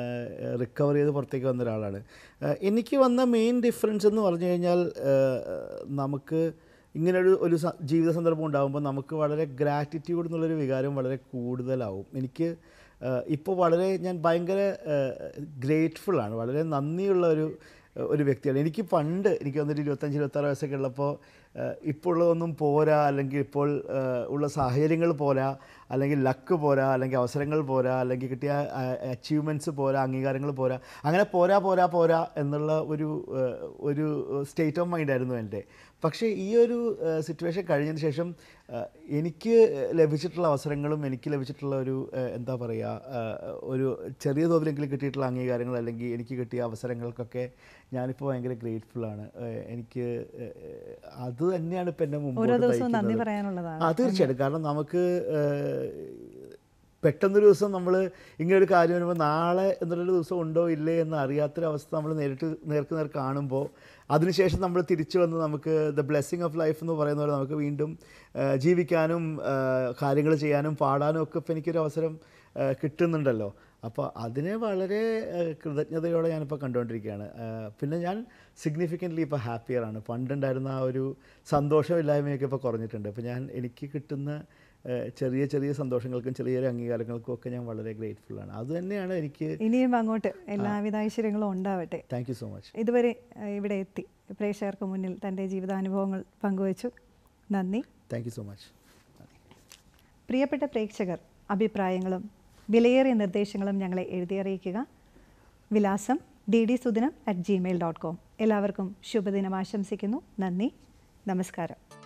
B: റിക്കവർ ചെയ്ത് പുറത്തേക്ക് വന്ന ഒരാളാണ് ആ, എനിക്ക് വന്ന മെയിൻ ഡിഫറൻസ് എന്ന് പറഞ്ഞു കഴിഞ്ഞാൽ ആ, നമുക്ക് ഇങ്ങനൊരു ഒരു സ- ജീവിത സന്ദർഭം ഉണ്ടാകുമ്പോൾ നമുക്ക് വളരെ ഗ്രാറ്റിറ്റ്യൂഡ് എന്നുള്ളൊരു വികാരം വളരെ കൂടുതലാവും എനിക്ക് ഇപ്പോൾ വളരെ ഞാൻ ഭയങ്കര ഗ്രേറ്റ്ഫുൾ ആണ് വളരെ നന്ദിയുള്ള ഒരു ഒരു വ്യക്തിയാണ് എനിക്ക് പണ്ട് എനിക്ക് വന്നിട്ട് ഇരുപത്തഞ്ച് ഇരുപത്താറ് വയസ്സൊക്കെ ഉള്ളപ്പോൾ ഇപ്പോൾ ഉള്ളതൊന്നും പോരാ അല്ലെങ്കിൽ ഇപ്പോൾ ഏഹ്, ഉള്ള സാഹചര്യങ്ങൾ പോരാ അല്ലെങ്കിൽ ലക്ക് പോരാ അല്ലെങ്കിൽ അവസരങ്ങൾ പോരാ അല്ലെങ്കിൽ കിട്ടിയ അച്ചീവ്മെൻറ്റ്സ് പോരാ അംഗീകാരങ്ങൾ പോരാ അങ്ങനെ പോരാ പോരാ പോരാ എന്നുള്ള ഒരു ഏഹ്, ഒരു സ്റ്റേറ്റ് ഓഫ് മൈൻഡ് ആയിരുന്നു എൻ്റെ പക്ഷേ ഈ ഒരു സിറ്റുവേഷൻ കഴിഞ്ഞതിന് ശേഷം ഏഹ്, എനിക്ക് ലഭിച്ചിട്ടുള്ള അവസരങ്ങളും എനിക്ക് ലഭിച്ചിട്ടുള്ള ഒരു ഏഹ്, എന്താ പറയുക ഏഹ്, ഒരു ചെറിയ തോതിലെങ്കിലും കിട്ടിയിട്ടുള്ള അംഗീകാരങ്ങൾ അല്ലെങ്കിൽ എനിക്ക് കിട്ടിയ അവസരങ്ങൾക്കൊക്കെ ഞാനിപ്പോൾ ഭയങ്കര ഗ്രേറ്റ്ഫുൾ ആണ് ഏഹ്, എനിക്ക് ഏഹ്, അത് തന്നെയാണ് ഇപ്പം എന്നെ മുമ്പോട്ട്
A: ഓരോ ദിവസവും
B: നയിക്കുന്നത്.
A: നന്ദി പറയാനുള്ളതാണ്
B: ആ തീർച്ചയായിട്ടും കാരണം നമുക്ക് പെട്ടെന്നൊരു ദിവസം നമ്മൾ ഇങ്ങനെ ഒരു കാര്യം വരുമ്പോൾ നാളെ എന്നുള്ളൊരു ദിവസം ഉണ്ടോ ഇല്ലേ എന്ന് അറിയാത്തൊരവസ്ഥ നമ്മൾ നേരിട്ട് നേർക്ക് നേർ കാണുമ്പോൾ അതിനുശേഷം നമ്മൾ തിരിച്ചു വന്ന് നമുക്ക് ദ ബ്ലെസ്സിങ് ഓഫ് ലൈഫ് എന്ന് പറയുന്ന പോലെ നമുക്ക് വീണ്ടും ആ, ജീവിക്കാനും കാര്യങ്ങൾ ചെയ്യാനും പാടാനും ഒക്കെ ഇപ്പോൾ എനിക്കൊരു അവസരം ആ, കിട്ടുന്നുണ്ടല്ലോ അപ്പോൾ അതിനെ വളരെ ആ, കൃതജ്ഞതയോടെ ഞാനിപ്പോൾ കണ്ടുകൊണ്ടിരിക്കുകയാണ് ആ, പിന്നെ ഞാൻ സിഗ്നിഫിക്കൻ്റ്ലി ഇപ്പോൾ ഹാപ്പിയറാണ് പണ്ടുണ്ടായിരുന്ന ആ ഒരു സന്തോഷമില്ലായ്മയൊക്കെ ഇപ്പോൾ കുറഞ്ഞിട്ടുണ്ട് അപ്പോൾ ഞാൻ എനിക്ക് കിട്ടുന്ന ആ, ചെറിയ ചെറിയ സന്തോഷങ്ങൾക്കും ചെറിയ ചെറിയ അംഗീകാരങ്ങൾക്കും ഒക്കെ ഞാൻ വളരെ ഗ്രേറ്റ്ഫുള്ളാണ് അത് തന്നെയാണ് എനിക്ക്
A: ഇനിയും അങ്ങോട്ട് എല്ലാവിധ ഐശ്വര്യങ്ങളും ഉണ്ടാവട്ടെ
B: താങ്ക് യു സോ മച്ച്
A: ഇതുവരെ ഏഹ്, ഇവിടെ എത്തി പ്രേക്ഷകർക്ക് മുന്നിൽ തൻ്റെ ജീവിതാനുഭവങ്ങൾ പങ്കുവച്ചു നന്ദി
B: താങ്ക് യു സോ മച്ച്
A: പ്രിയപ്പെട്ട പ്രേക്ഷകർ അഭിപ്രായങ്ങളും വിലയേറിയ നിർദ്ദേശങ്ങളും ഞങ്ങളെ എഴുതി അറിയിക്കുക വിലാസം ഡി ഡി സുദിനം അറ്റ് ജിമെയിൽ ഡോട്ട് കോം എല്ലാവർക്കും ശുഭദിനം ആശംസിക്കുന്നു നന്ദി നമസ്കാരം